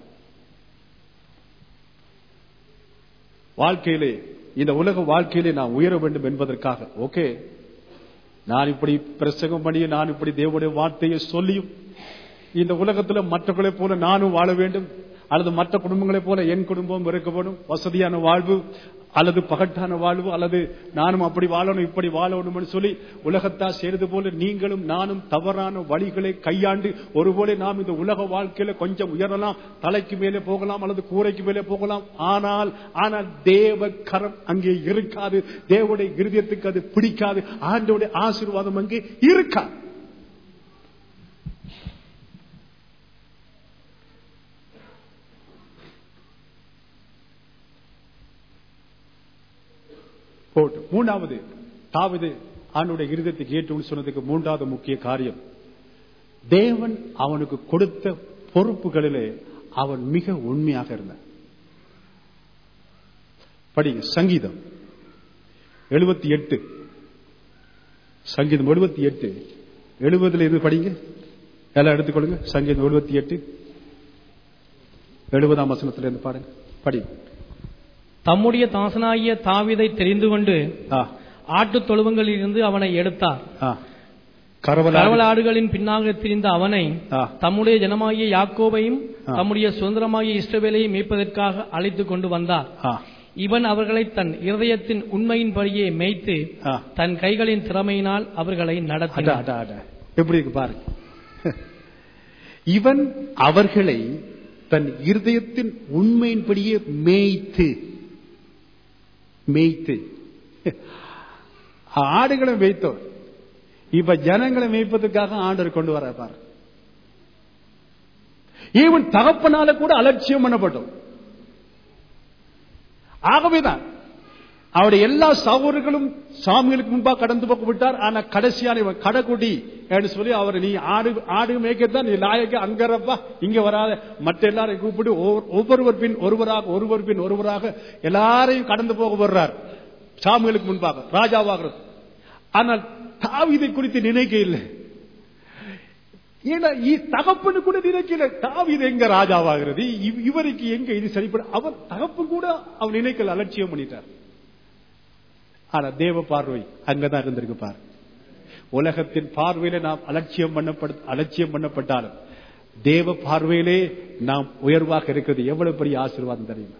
வாழ்க்கையிலே இந்த உலக வாழ்க்கையிலே நான் உயர வேண்டும் என்பதற்காக ஓகே நான் இப்படி பிரசங்கம் பண்ணி நான் இப்படி தேவனுடைய வார்த்தையை சொல்லியும் இந்த உலகத்துல மற்றவர்களைப் போல நானும் வாழ வேண்டும் அல்லது மற்ற குடும்பங்களைப் போல என் குடும்பம் இருக்க வேண்டும் வசதியான வாழ்வு அல்லது பகட்டான வாழ்வு அல்லது நானும் அப்படி வாழணும் இப்படி வாழணும்னு சொல்லி உலகத்தா செய்வது போல நீங்களும் நானும் தவறான வழிகளை கையாண்டு ஒருவேளை நாம் இந்த உலக வாழ்க்கையில கொஞ்சம் உயரலாம் தலைக்கு மேலே போகலாம் அல்லது கூரைக்கு மேலே போகலாம் ஆனால் ஆனால் தேவ கரம் அங்கே இருக்காது தேவனுடைய இருதயத்துக்கு அது பிடிக்காது ஆண்டோடைய ஆசீர்வாதம் அங்கே இருக்காது போட்டு மூன்றாவது தாவது ஆண்டுடைய இருதயத்தை கேட்டு சொன்னதுக்கு மூன்றாவது முக்கிய காரியம் தேவன் அவனுக்கு கொடுத்த பொறுப்புகளிலே அவன் மிக உண்மையாக இருந்தான் படிங்க சங்கீதம் எழுபத்தி எட்டு சங்கீதம் எழுபத்தி எட்டு எழுபதுல இருந்து படிங்க எல்லாம் எடுத்துக்கொள்ளுங்க சங்கீதம் எழுபத்தி எட்டு எழுபதாம் வசனத்துல இருந்து பாருங்க படிங்க தம்முடைய தாசனாகிய தாவீதை தெரிந்து கொண்டு ஆ, ஆட்டுத் தொழுவங்களில் இருந்து அவனை எடுத்தார் ஆ. கரவலாடு. கரவலாடுகளின் பின்னாக திரிந்த அவனை ஆ, தம்முடைய ஜனமாகிய யாக்கோபையும் ஆ. தம்முடைய சுதந்திரமாகிய இஸ்ரவேலையும் மீட்பதற்காக அழைத்துக் கொண்டு வந்தார் ஆ, இவன் அவர்களை தன் இருதயத்தின் உண்மையின்படியே மேய்த்து ஆ. தன் கைகளின் திறமையினால் அவர்களை அட, நடத்தினார் அட, அட. எப்படி இருக்கு பாருங்க இவன் அவர்களை தன் இருதயத்தின் உண்மையின்படியே மேய்த்து மேய்த்து ஆடுகளை மேய்த்தோம் இப்ப ஜனங்களை மேய்ப்பதற்காக ஆண்டவர் கொண்டு வர பாரு இவன் தகப்பனால கூட அலட்சியம் பண்ணப்பட்டோம் ஆகவேதான் அவருடைய எல்லா சகோதரர்களும் சாமிகளுக்கு முன்பாக கடந்து போக விட்டார் ஆனா கடைசியான இவன் கடைக்குடி என்று சொல்லி அவர் நீ ஆடு ஆடு மேய்க்கத்தான் நீ லாயக்க அங்கறப்பா இங்க வராத மற்ற எல்லாரையும் கூப்பிட்டு ஒவ்வொரு- ஒவ்வொருவர் பின் ஒருவராக ஒருவர் பின் ஒருவராக எல்லாரையும் கடந்து போக வர்றார் சாமிகளுக்கு முன்பாக ராஜாவாகிறது ஆனால் தாவீதை குறித்து நினைக்க இல்லை ஏன்னா இ- தகப்பனு கூட நினைக்கல தாவீது எங்க ராஜாவாகிறது இவ்- இவருக்கு எங்க இது சரிப்பட அவன் தகப்பன் கூட அவன் நினைக்கல அலட்சியம் பண்ணிட்டார் ஆனா தேவ பார்வை அங்கதான் இருந்திருக்கு பாரு உலகத்தின் பார்வையில நாம் அலட்சியம் பண்ணப்பட அலட்சியம் பண்ணப்பட்டாலும் தேவ பார்வையிலே நாம் உயர்வாக இருக்கிறது எவ்வளவு பெரிய ஆசீர்வாதம் தெரியுமா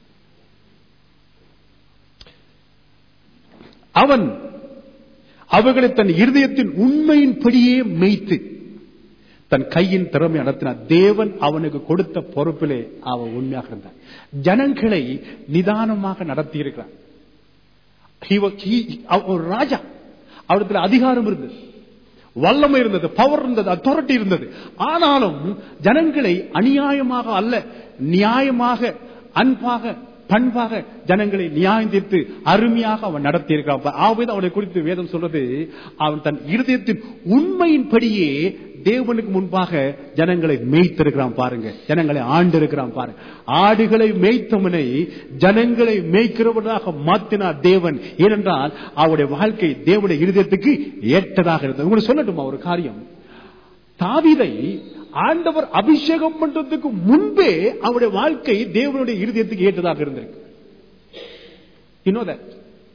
அவன் அவர்களை தன் இருதயத்தின் உண்மையின்படியே மேய்த்து தன் கையின் திறமை நடத்தினார் தேவன் அவனுக்கு கொடுத்த பொறுப்பிலே அவன் உண்மையாக இருந்தான் ஜனங்களை நிதானமாக நடத்தி இருக்கிறான் He was- he- அவ- ஒரு ராஜா அவரிடத்தில் அதிகாரம் இருந்தது வல்லமை இருந்தது பவர் இருந்தது அத்தாரிட்டி இருந்தது ஆனாலும் ஜனங்களை அநியாயமாக அல்ல நியாயமாக அன்பாக பண்பாக ஜனங்களை நியாயம் தீர்த்து அருமையாக அவன் நடத்தி இருக்கிறான் ஆவது அவனை குறித்து வேதம் சொல்றது அவன் தன் இருதயத்தின் உண்மையின்படியே தேவனுக்கு முன்பாக ஜனங்களை மேய்த்திருக்கிறான் பாருங்க ஜனங்களை ஆண்டு இருக்கிறான் பாருங்க ஆடுகளை மேய்த்தவனை ஜனங்களை மேய்க்கிறவனாக மாற்றினார் தேவன் ஏனென்றால் அவருடைய வாழ்க்கை தேவனுடைய இருதயத்துக்கு ஏற்றதாக இருந்தது உங்களுக்கு சொல்லட்டுமா ஒரு காரியம் தாவீதை ஆண்டவர் அபிஷேகம் பண்றதுக்கு முன்பே அவருடைய வாழ்க்கை தேவனுடைய இருதயத்துக்கு ஏற்றதாக இருந்திருக்கு You know that?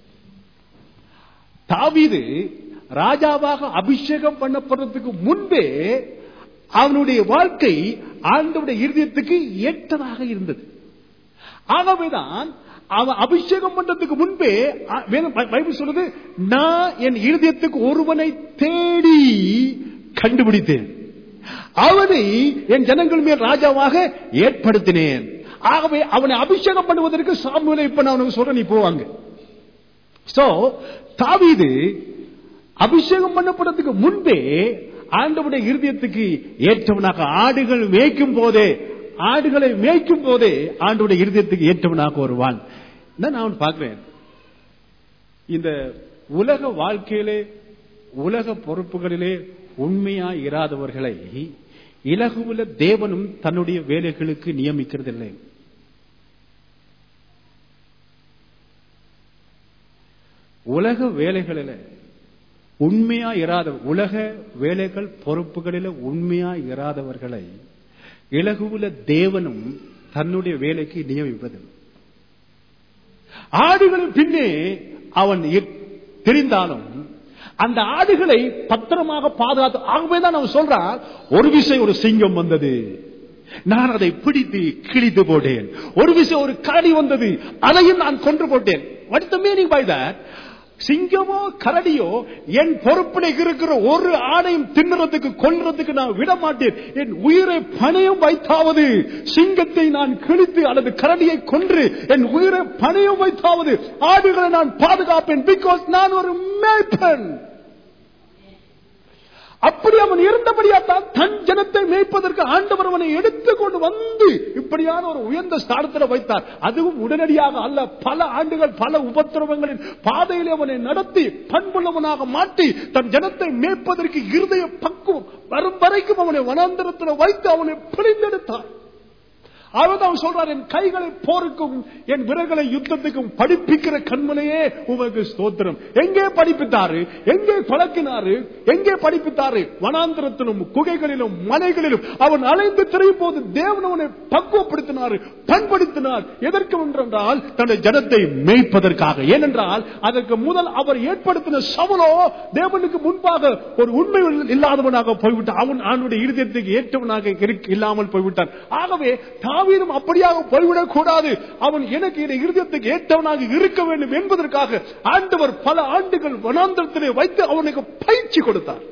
தாவீது ராஜாவாக அபிஷேகம் பண்ணப்படுறதுக்கு முன்பே அவனுடைய வாழ்க்கை ஆண்டவுடைய இருதயத்துக்கு ஏற்றதாக இருந்தது ஆகவேதான் அவன் அபிஷேகம் பண்றதுக்கு முன்பே அ- வேதம் பை- பைபிள் சொல்றது நான் என் இருதயத்துக்கு ஒருவனை தேடி கண்டுபிடித்தேன் அவனை என் ஜனங்கள் மேல் ராஜாவாக ஏற்படுத்தினேன் ஆகவே அவனை அபிஷேகம் பண்ணுவதற்கு சாமுவேலை இப்ப நான் உனக்கு சொல்றேன் நீ போவாங்க சோ தாவீது அபிஷேகம் பண்ணப்படுறதுக்கு முன்பே ஆண்டவுடைய இருதயத்துக்கு ஏற்றவனாக ஆடுகள் மேய்க்கும் போதே ஆடுகளை மேய்க்கும் போதே ஆண்டவுடைய இருதயத்துக்கு ஏற்றவனாக வருவான் நான் நான் பார்க்கிறேன் இந்த உலக வாழ்க்கையிலே உலக பொறுப்புகளிலே உண்மையா இராதவர்களை இலகுவுல தேவனும் தன்னுடைய வேலைகளுக்கு நியமிக்கிறதில்லை உலக வேலைகளில உண்மையா இராத உலக வேலைகள் பொறுப்புகளில உண்மையா இராதவர்களை இலகுவுல தேவனும் தன்னுடைய வேலைக்கு நியமிப்பதில்லை ஆடுகளின் பின்னே அவன் இ- தெரிந்தாலும் அந்த ஆடுகளை பத்திரமாக பாதுகாத்து ஆகவே தான் அவன் சொல்றான் ஒரு விஷயம் ஒரு சிங்கம் வந்தது நான் அதை பிடித்து கிழித்து போட்டேன் ஒரு விஷயம் ஒரு கரடி வந்தது அதையும் நான் கொன்று போட்டேன் what is the meaning by that சிங்கமோ கரடியோ என் பொறுப்பினை இருக்கிற ஒரு ஆணையும் தின்னுறதுக்கு கொல்றதுக்கு நான் விட மாட்டேன் என் உயிரை பணையம் வைத்தாவது சிங்கத்தை நான் கிழித்து அல்லது கரடியை கொன்று என் உயிரை பணையம் வைத்தாவது ஆடுகளை நான் பாதுகாப்பேன் பிகாஸ் நான் ஒரு மேய்ப்பன் அப்படி அவன் இருந்தபடியா தான் தன் ஜனத்தை மேய்ப்பதற்கு ஆண்டவர் அவனை எடுத்துக்கொண்டு வந்து இப்படியான ஒரு உயர்ந்த ஸ்தானத்தில் வைத்தார் அதுவும் உடனடியாக அல்ல பல ஆண்டுகள் பல உபத்திரவங்களின் பாதையிலே அவனை நடத்தி பண்புள்ளவனாக மாற்றி தன் ஜனத்தை மேய்ப்பதற்கு இருதய பக்குவம் வரும் வரைக்கும் அவனை வனாந்தரத்தில் வைத்து அவனை பிரிந்தெடுத்தார் அவர் அவன் சொல்றார் என் கைகளை போருக்கும் என் விரல்களை யுத்தத்துக்கும் படிப்பிக்கிற கண்மனையே உமக்கு ஸ்தோத்திரம் எங்கே படிப்பித்தாரு எங்கே பழக்கினாரு எங்கே படிப்பித்தாரு வனாந்திரத்திலும் குகைகளிலும் மலைகளிலும் அவன் அலைந்து திரையும் போது தேவன் அவனை பக்குவப்படுத்தினார் பண்படுத்தினார் எதற்கு என்றால் தன்னுடைய ஜனத்தை மேய்ப்பதற்காக ஏனென்றால் அதற்கு முதல் அவர் ஏற்படுத்தின சவலோ தேவனுக்கு முன்பாக ஒரு உண்மை இல்லாதவனாக போய்விட்டான் அவன் அவனுடைய இருதயத்துக்கு ஏற்றவனாக இருக்க- இல்லாமல் போய்விட்டான் ஆகவே தாவீதும் அப்படியாக போய்விடக் கூடாது அவன் எனக்கு இந்த இருதயத்துக்கு ஏற்றவனாக இருக்க வேண்டும் என்பதற்காக ஆண்டவர் பல ஆண்டுகள் வனாந்தரத்திலே வைத்து அவனுக்கு பயிற்சி கொடுத்தார்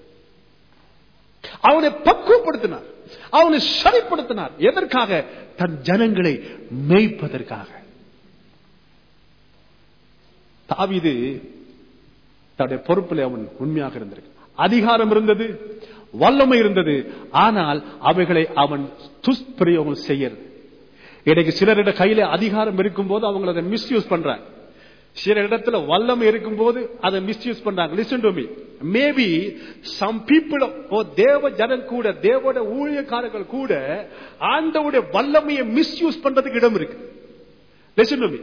அவனை பக்குவப்படுத்தினார் அவனை சரிப்படுத்தினார் எதற்காக தன் ஜனங்களை மேய்ப்பதற்காக தாவீது தன்னுடைய பொறுப்பில் அவன் உண்மையாக இருந்திருக்கு அதிகாரம் இருந்தது வல்லமை இருந்தது ஆனால் அவைகளை அவன் துஷ்பிரயோகம் செய்ய இன்னைக்கு சிலரிட கையில அதிகாரம் இருக்கும்போது அவங்க அதை மிஸ்யூஸ் பண்றாங்க சில இடத்துல வல்லமை இருக்கும்போது அதை மிஸ்யூஸ் பண்றாங்க listen to me maybe some people ஓ தேவ ஜனம் கூட தேவோட ஊழியக்காரர்கள் கூட ஆண்டவுடைய வல்லமையை மிஸ்யூஸ் பண்றதுக்கு இடம் இருக்கு லிசன் டு மீ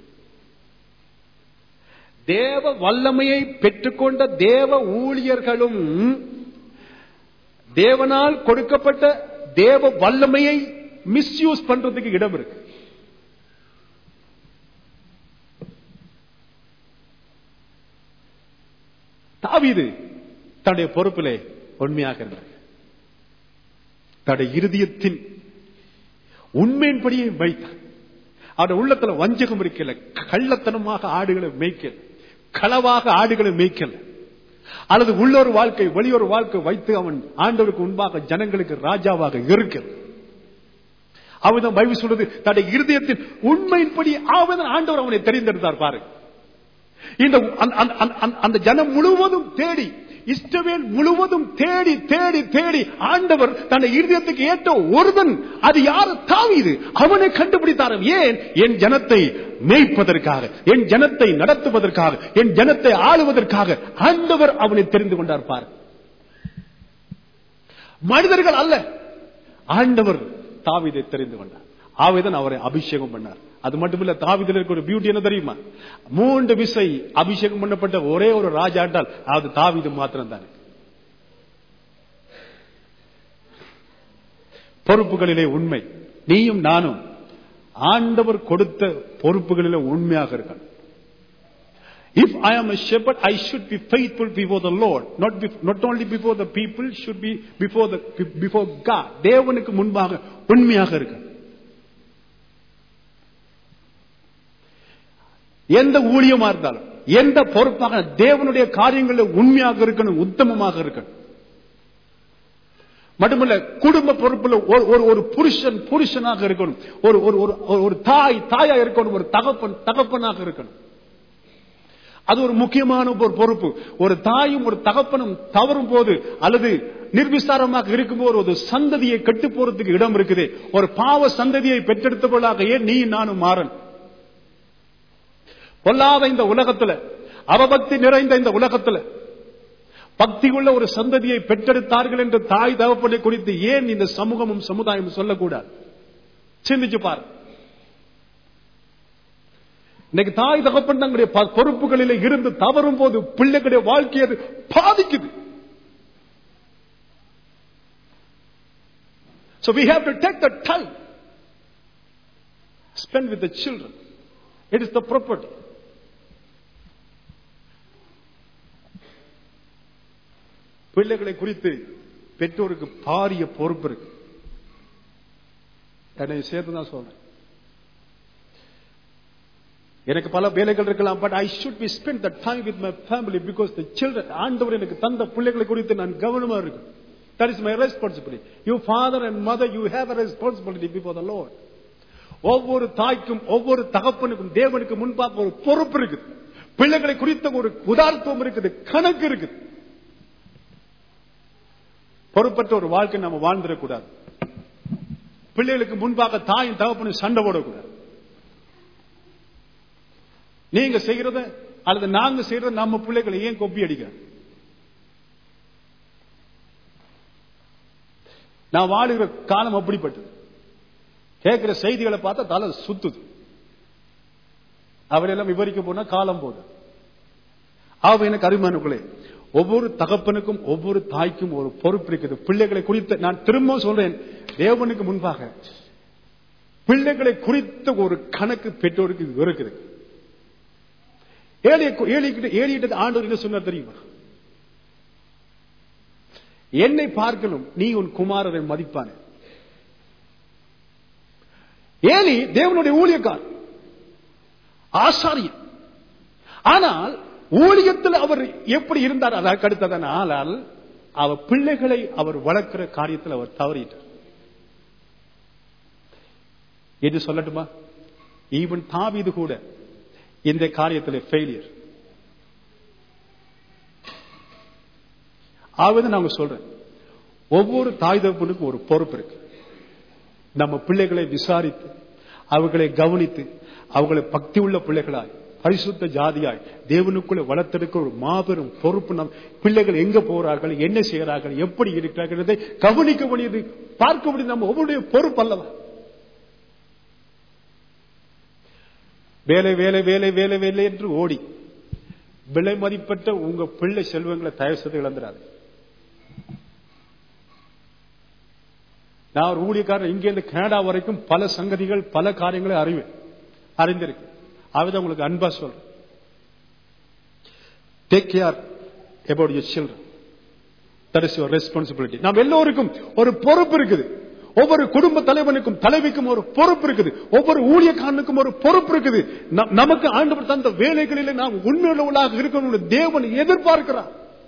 தேவ வல்லமையை பெற்றுக்கொண்ட தேவ ஊழியர்களும் தேவனால் கொடுக்கப்பட்ட தேவ வல்லமையை மிஸ்யூஸ் பண்றதுக்கு இடம் இருக்கு தாவீது தன்னுடைய பொறுப்பிலே உண்மையாக இருந்தார் தன்னுடைய இருதயத்தின் உண்மையின்படியே வைத்தார் அவருடைய உள்ளத்துல வஞ்சகம் இருக்கல கள்ளத்தனமாக ஆடுகளை மேய்க்கல களவாக ஆடுகளை மேய்க்கல அல்லது உள்ளொரு வாழ்க்கை வெளியொரு வாழ்க்கை வைத்து அவன் ஆண்டவருக்கு முன்பாக ஜனங்களுக்கு ராஜாவாக இருக்கல அவன் பைபிள் சொல்றது தன்னுடைய இருதயத்தின் உண்மையின்படி அவன் ஆண்டவர் அவனை தெரிந்தெடுத்தார் பாருங்க இந்த அந்த- அந்த- அந்த- அந்த ஜனம் முழுவதும் தேடி இஸ்ரவேல் முழுவதும் தேடி தேடி தேடி ஆண்டவர் தன்னை இருதயத்துக்கு ஏற்ற ஒருவன் அது யார் தாவீது அவனை கண்டுபிடித்தார் ஏன் என் ஜனத்தை மேய்ப்பதற்காக என் ஜனத்தை நடத்துவதற்காக என் ஜனத்தை ஆளுவதற்காக ஆண்டவர் அவனை தெரிந்து கொண்டார் பார் மனிதர்கள் அல்ல ஆண்டவர் தாவீதை தெரிந்து கொண்டார் ஆவேதன் அவரை அபிஷேகம் பண்ணார் அது மட்டுமில்ல தாவீதில் இருக்க ஒரு பியூட்டி என்ன தெரியுமா மூன்று விசை அபிஷேகம் பண்ணப்பட்ட ஒரே ஒரு ராஜா என்றால் அது தாவீது மாத்திரம் தானே பொறுப்புகளிலே உண்மை நீயும் நானும் ஆண்டவர் கொடுத்த பொறுப்புகளிலே உண்மையாக இருக்கணும் If I am a shepherd, I should be faithful before the Lord. Not, be, not only before the people, should be before, the, before God. தேவனுக்கு முன்பாக உண்மையாக இருக்க எந்த ஊழியமா இருந்தாலும் எந்த பொறுப்பாக தேவனுடைய காரியங்களில் உண்மையாக இருக்கணும் உத்தமமாக இருக்கணும் மட்டுமல்ல குடும்ப பொறுப்புல ஒரு ஒரு- ஒரு புருஷன் புருஷனாக இருக்கணும் ஒரு ஒரு ஒரு- ஒரு தாய் தாயா இருக்கணும் ஒரு தகப்பன் தகப்பனாக இருக்கணும் அது ஒரு முக்கியமான ஒரு பொறுப்பு ஒரு தாயும் ஒரு தகப்பனும் தவறும் போது அல்லது நிர்விசாரமாக இருக்கும்போது ஒரு சந்ததியை கெட்டு போறதுக்கு இடம் இருக்குது ஒரு பாவ சந்ததியை பெற்றெடுத்தவர்களாக ஏன் நீ நானும் மாறன் பொல்லாத இந்த உலகத்துல அவபக்தி நிறைந்த இந்த உலகத்துல பக்தி உள்ள ஒரு சந்ததியை பெற்றெடுத்தார்கள் என்று தாய் தகப்பனை குறித்து ஏன் இந்த சமூகமும் சமுதாயமும் சொல்லக்கூடாது சிந்திச்சு பாரு இன்னைக்கு தாய் தகப்பன் தங்களுடைய ப- பொறுப்புகளிலே இருந்து தவறும் போது பிள்ளைகளுடைய வாழ்க்கையை அது பாதிக்குது So we have to take the time, spend with the children. It is the property. பிள்ளைகளை குறித்து பெற்றோருக்கு பாரிய பொறுப்பு இருக்கு என்னை சேர்த்து தான் சொல்றேன் எனக்கு பல வேலைகள் இருக்கலாம் but I should be spend the time with my family because the children ஆண்டவர் எனக்கு தந்த பிள்ளைகளை குறித்து நான் கவனமா இருக்கும் that is my responsibility you father and mother you have a responsibility before the Lord ஒவ்வொரு தாய்க்கும் ஒவ்வொரு தகப்பனுக்கும் தேவனுக்கு முன்பாக ஒரு பொறுப்பு இருக்குது பிள்ளைகளை குறித்த ஒரு உதார்த்தம் இருக்குது கணக்கு இருக்குது பொறுப்பற்ற ஒரு வாழ்க்கை நம்ம வாழ்ந்துடக்கூடாது பிள்ளைகளுக்கு முன்பாக தாயும் தகப்பனும் சண்டை போடக்கூடாது நீங்க செய்யறத அல்லது நாங்க செய்யறத நம்ம பிள்ளைகளை ஏன் கொப்பி அடிக்கிறோம் நான் வாழுகிற காலம் அப்படிப்பட்டது கேட்கிற செய்திகளை பார்த்தா தலை சுத்துது அவரெல்லாம் விவரிக்க போனா காலம் போகுது அவ எனக்கு அருமானுக்குள்ளே ஒவ்வொரு தகப்பனுக்கும் ஒவ்வொரு தாய்க்கும் ஒரு பொறுப்பு இருக்குது பிள்ளைகளை குறித்த நான் திரும்ப சொல்றேன் தேவனுக்கு முன்பாக பிள்ளைகளை குறித்த ஒரு கணக்கு பெற்றோருக்கு இது இருக்குது ஏழை ஏழிக்கிட்ட ஏழிக்கிட்ட ஆண்டவர் என்ன சொன்னார் தெரியுமா என்னை பார்க்கலும் நீ உன் குமாரரை மதிப்பான ஏலி தேவனுடைய ஊழியக்கார் ஆசாரியன் ஆனால் ஊழியத்தில் அவர் எப்படி இருந்தார் அதற்கு அடுத்ததனால் அவர் பிள்ளைகளை அவர் வளர்க்கிற காரியத்தில் அவர் தவறிட்டார் எது சொல்லட்டுமா ஈவன் தாவிது கூட இந்த காரியத்தில் ஃபெயிலியர் ஆவது நாங்க சொல்றேன் ஒவ்வொரு தாய் தகப்பனுக்கும் ஒரு பொறுப்பு இருக்கு நம்ம பிள்ளைகளை விசாரித்து அவர்களை கவனித்து அவர்களை பக்தி உள்ள பிள்ளைகளாய் பரிசுத்த ஜாதியாய் தேவனுக்குள்ள வளர்த்தெடுக்க ஒரு மாபெரும் பொறுப்பு நம் பிள்ளைகள் எங்க போறார்கள் என்ன செய்கிறார்கள் எப்படி இருக்கிறார்கள் கவனிக்க வேண்டியது பார்க்க வேண்டியது நம்ம ஒவ்வொருடைய பொறுப்பு அல்லவா வேலை வேலை வேலை வேலை வேலை என்று ஓடி விலை மதிப்பட்ட உங்க பிள்ளை செல்வங்களை தயவு செய்து இழந்துடாது நான் ஒரு ஊழியக்காரன் இங்கிருந்து கனடா வரைக்கும் பல சங்கதிகள் பல காரியங்களை அறிவேன் அறிந்திருக்கு அதான் உங்களுக்கு அன்பா சொல்றேன் take care about your children that is your responsibility நாம் எல்லோருக்கும் ஒரு பொறுப்பு இருக்குது ஒவ்வொரு குடும்ப தலைவனுக்கும் தலைவிக்கும் ஒரு பொறுப்பு இருக்குது ஒவ்வொரு ஊழியக்காரனுக்கும் ஒரு பொறுப்பு இருக்குது நமக்கு ஆண்டவர் தந்த வேலைகளில் நாம் உண்மையுள்ளவர்களாக இருக்கணும் தேவன் எதிர்பார்க்கிறார்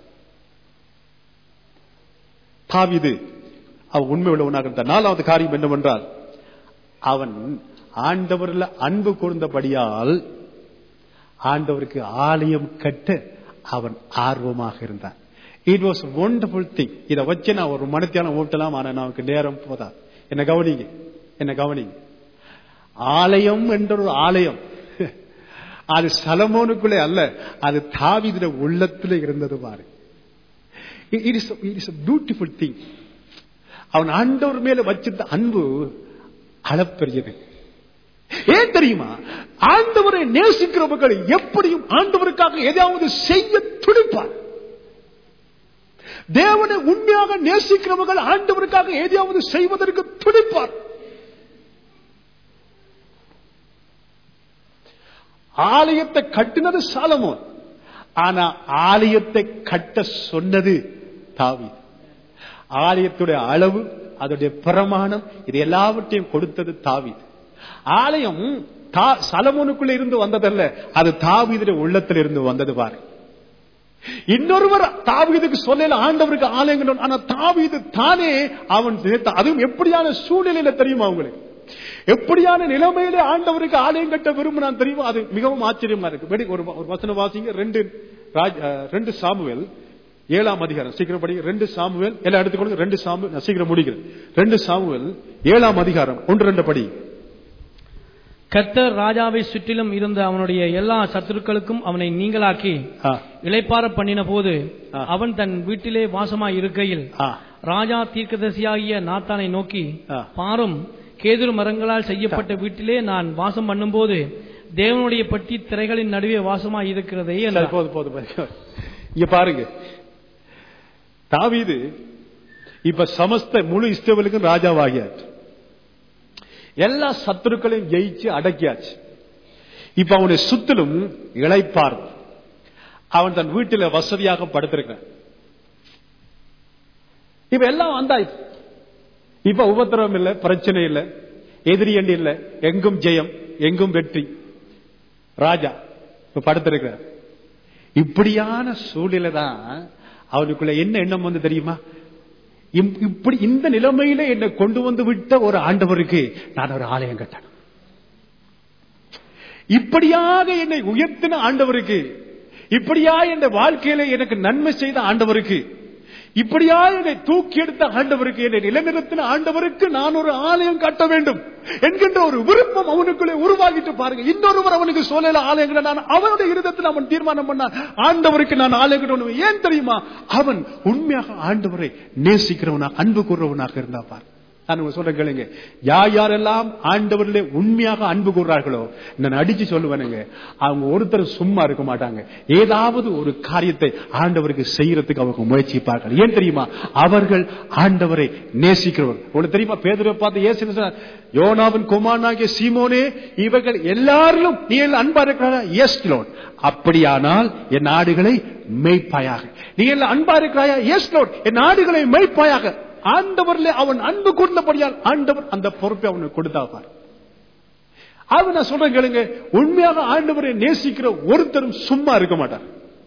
தாவிது அவன் உண்மை உள்ளவனாக இருந்த நாலாவது காரியம் என்னவென்றால் அவன் ஆண்டவரில் அன்பு கூர்ந்தபடியால் ஆண்டவருக்கு ஆலயம் கட்ட அவன் ஆர்வமாக இருந்தான் இட் வாஸ் ஒண்டர்ஃபுல் திங் இதை வச்சு நான் ஒரு மனத்தியான ஓட்டலாம் ஆனா நமக்கு நேரம் போதா என்ன கவனிங்க என்ன கவனிங்க ஆலயம் என்ற ஒரு ஆலயம் அது சலமோனுக்குள்ளே அல்ல அது தாவித உள்ளத்துல இருந்தது பாரு it is it is beautiful thing அவன் ஆண்டவர் மேல வச்சிருந்த அன்பு அளப்பெரியது ஏன் தெரியுமா ஆண்டவரை நேசிக்கிறவர்கள் எப்படியும் ஆண்டவருக்காக எதையாவது செய்ய துடிப்பார் தேவனை உண்மையாக நேசிக்கிறவர்கள் ஆண்டவருக்காக எதையாவது செய்வதற்கு துடிப்பார் ஆலயத்தை கட்டினது சாலமோன் ஆனா ஆலயத்தை கட்ட சொன்னது தாவி ஆலயத்துடைய அளவு அதனுடைய பிரமாணம் இது எல்லாவற்றையும் கொடுத்தது தாவிது ஆலயம் சலமோனுக்குள்ள இருந்து வந்ததல்ல அது தாவீதுடைய உள்ளத்தில் இருந்து வந்தது பாரு இன்னொருவர் தாவீதுக்கு சொல்லல ஆண்டவருக்கு ஆலயம் ஆனா தாவீது தானே அவன் அதுவும் எப்படியான சூழ்நிலையில தெரியுமா அவங்களுக்கு எப்படியான நிலைமையிலே ஆண்டவருக்கு ஆலயம் கட்ட விரும்பினான் தெரியுமா அது மிகவும் ஆச்சரியமா இருக்கு ஒரு ஒரு வசன வாசிங்க ரெண்டு ரெண்டு சாமுவேல் ஏழாம் அதிகாரம் சீக்கிரம் படி ரெண்டு சாமுவேல் எல்லாம் எடுத்துக்கொண்டு ரெண்டு சாமு நான் சீக்கிரம் முடிக்கிறேன் ரெண்டு சாமுவேல் ஏழாம் அதிகாரம் ஒன்று ரெண்டு படி கர்த்தர் ராஜாவை சுற்றிலும் இருந்த அவனுடைய எல்லா சத்துருக்களுக்கும் அவனை நீங்களாக்கி இளைப்பார பண்ணின போது அவன் தன் வீட்டிலே வாசமாய் இருக்கையில் ராஜா தீர்க்கதரிசியாகிய நாத்தானை நோக்கி பாரும் கேதுரு மரங்களால் செய்யப்பட்ட வீட்டிலே நான் வாசம் பண்ணும்போது தேவனுடைய பட்டி திரைகளின் நடுவே வாசமாய் இருக்கிறதே போது போது இங்க பாருங்க தாவீது இப்ப சமஸ்த முழு இஸ்ரவேலுக்கும் ராஜாவாகியாச்சு எல்லா சத்துருக்களையும் ஜெயிச்சு அடக்கியாச்சு இப்ப அவனுடைய சுத்திலும் இழைப்பார் அவன் தன் வீட்டில் வசதியாக படுத்திருக்கான் இப்ப எல்லாம் வந்தாயிச்சு இப்ப உபத்திரவம் இல்லை பிரச்சனை இல்லை எதிரி என்று இல்ல எங்கும் ஜெயம் எங்கும் வெற்றி ராஜா இப்ப படுத்திருக்கிறார் இப்படியான சூழ்நிலை தான் அவனுக்குள்ள என்ன எண்ணம் வந்து தெரியுமா இம்- இப்படி இந்த நிலைமையில என்னை கொண்டு வந்து விட்ட ஒரு ஆண்டவருக்கு நான் ஒரு ஆலயம் கட்டணும் இப்படியாக என்னை உயர்த்தின ஆண்டவருக்கு இப்படியா என் வாழ்க்கையில எனக்கு நன்மை செய்த ஆண்டவருக்கு இப்படியா என்னை தூக்கி எடுத்த ஆண்டவருக்கு என்னை நிலைநிறுத்தின ஆண்டவருக்கு நான் ஒரு ஆலயம் கட்ட வேண்டும் என்கின்ற ஒரு விருப்பம் அவனுக்குள்ளே உருவாகிட்டு பாருங்க இன்னொருவர் அவனுக்கு சொல்லல ஆலயங்களை நான் அவனுடைய இருதத்தில் அவன் தீர்மானம் பண்ணான் ஆண்டவருக்கு நான் ஆலயம் கட்டணும் ஏன் தெரியுமா அவன் உண்மையாக ஆண்டவரை நேசிக்கிறவனாக அன்பு கூறுறவனாக இருந்தா பாரு நான் உங்க சொல்ற கேளுங்க யார் யாரெல்லாம் ஆண்டவரிலே உண்மையாக அன்பு கூறுறார்களோ நான் அடிச்சு சொல்லுவேனுங்க அவங்க ஒருத்தர் சும்மா இருக்க மாட்டாங்க ஏதாவது ஒரு காரியத்தை ஆண்டவருக்கு செய்யறதுக்கு அவங்க முயற்சிப்பார்கள் ஏன் தெரியுமா அவர்கள் ஆண்டவரை நேசிக்கிறவர் உனக்கு தெரியுமா பேதுரை பார்த்து ஏசு என்ன சொன்னார்? யோனாவின் குமாரனாகிய சீமோனே இவர்கள் எல்லாரிலும் நீ எல்லாம் அன்பா இருக்கிறாரா எஸ் லோட் அப்படியானால் என் நாடுகளை மெய்ப்பாயாக நீ எல்லாம் அன்பா இருக்கிறாயா எஸ் லோட் என் நாடுகளை மெய்ப்பாயாக ஆண்டவர்ல அவன் அன்பு கூர்ந்தபடியால் ஆண்டவர் அந்த பொறுப்பை அவனுக்கு கொடுத்தாப்பார் அவன் நான் சொல்றேன் கேளுங்க உண்மையாக ஆண்டவரை நேசிக்கிற ஒருத்தரும் சும்மா இருக்க மாட்டார்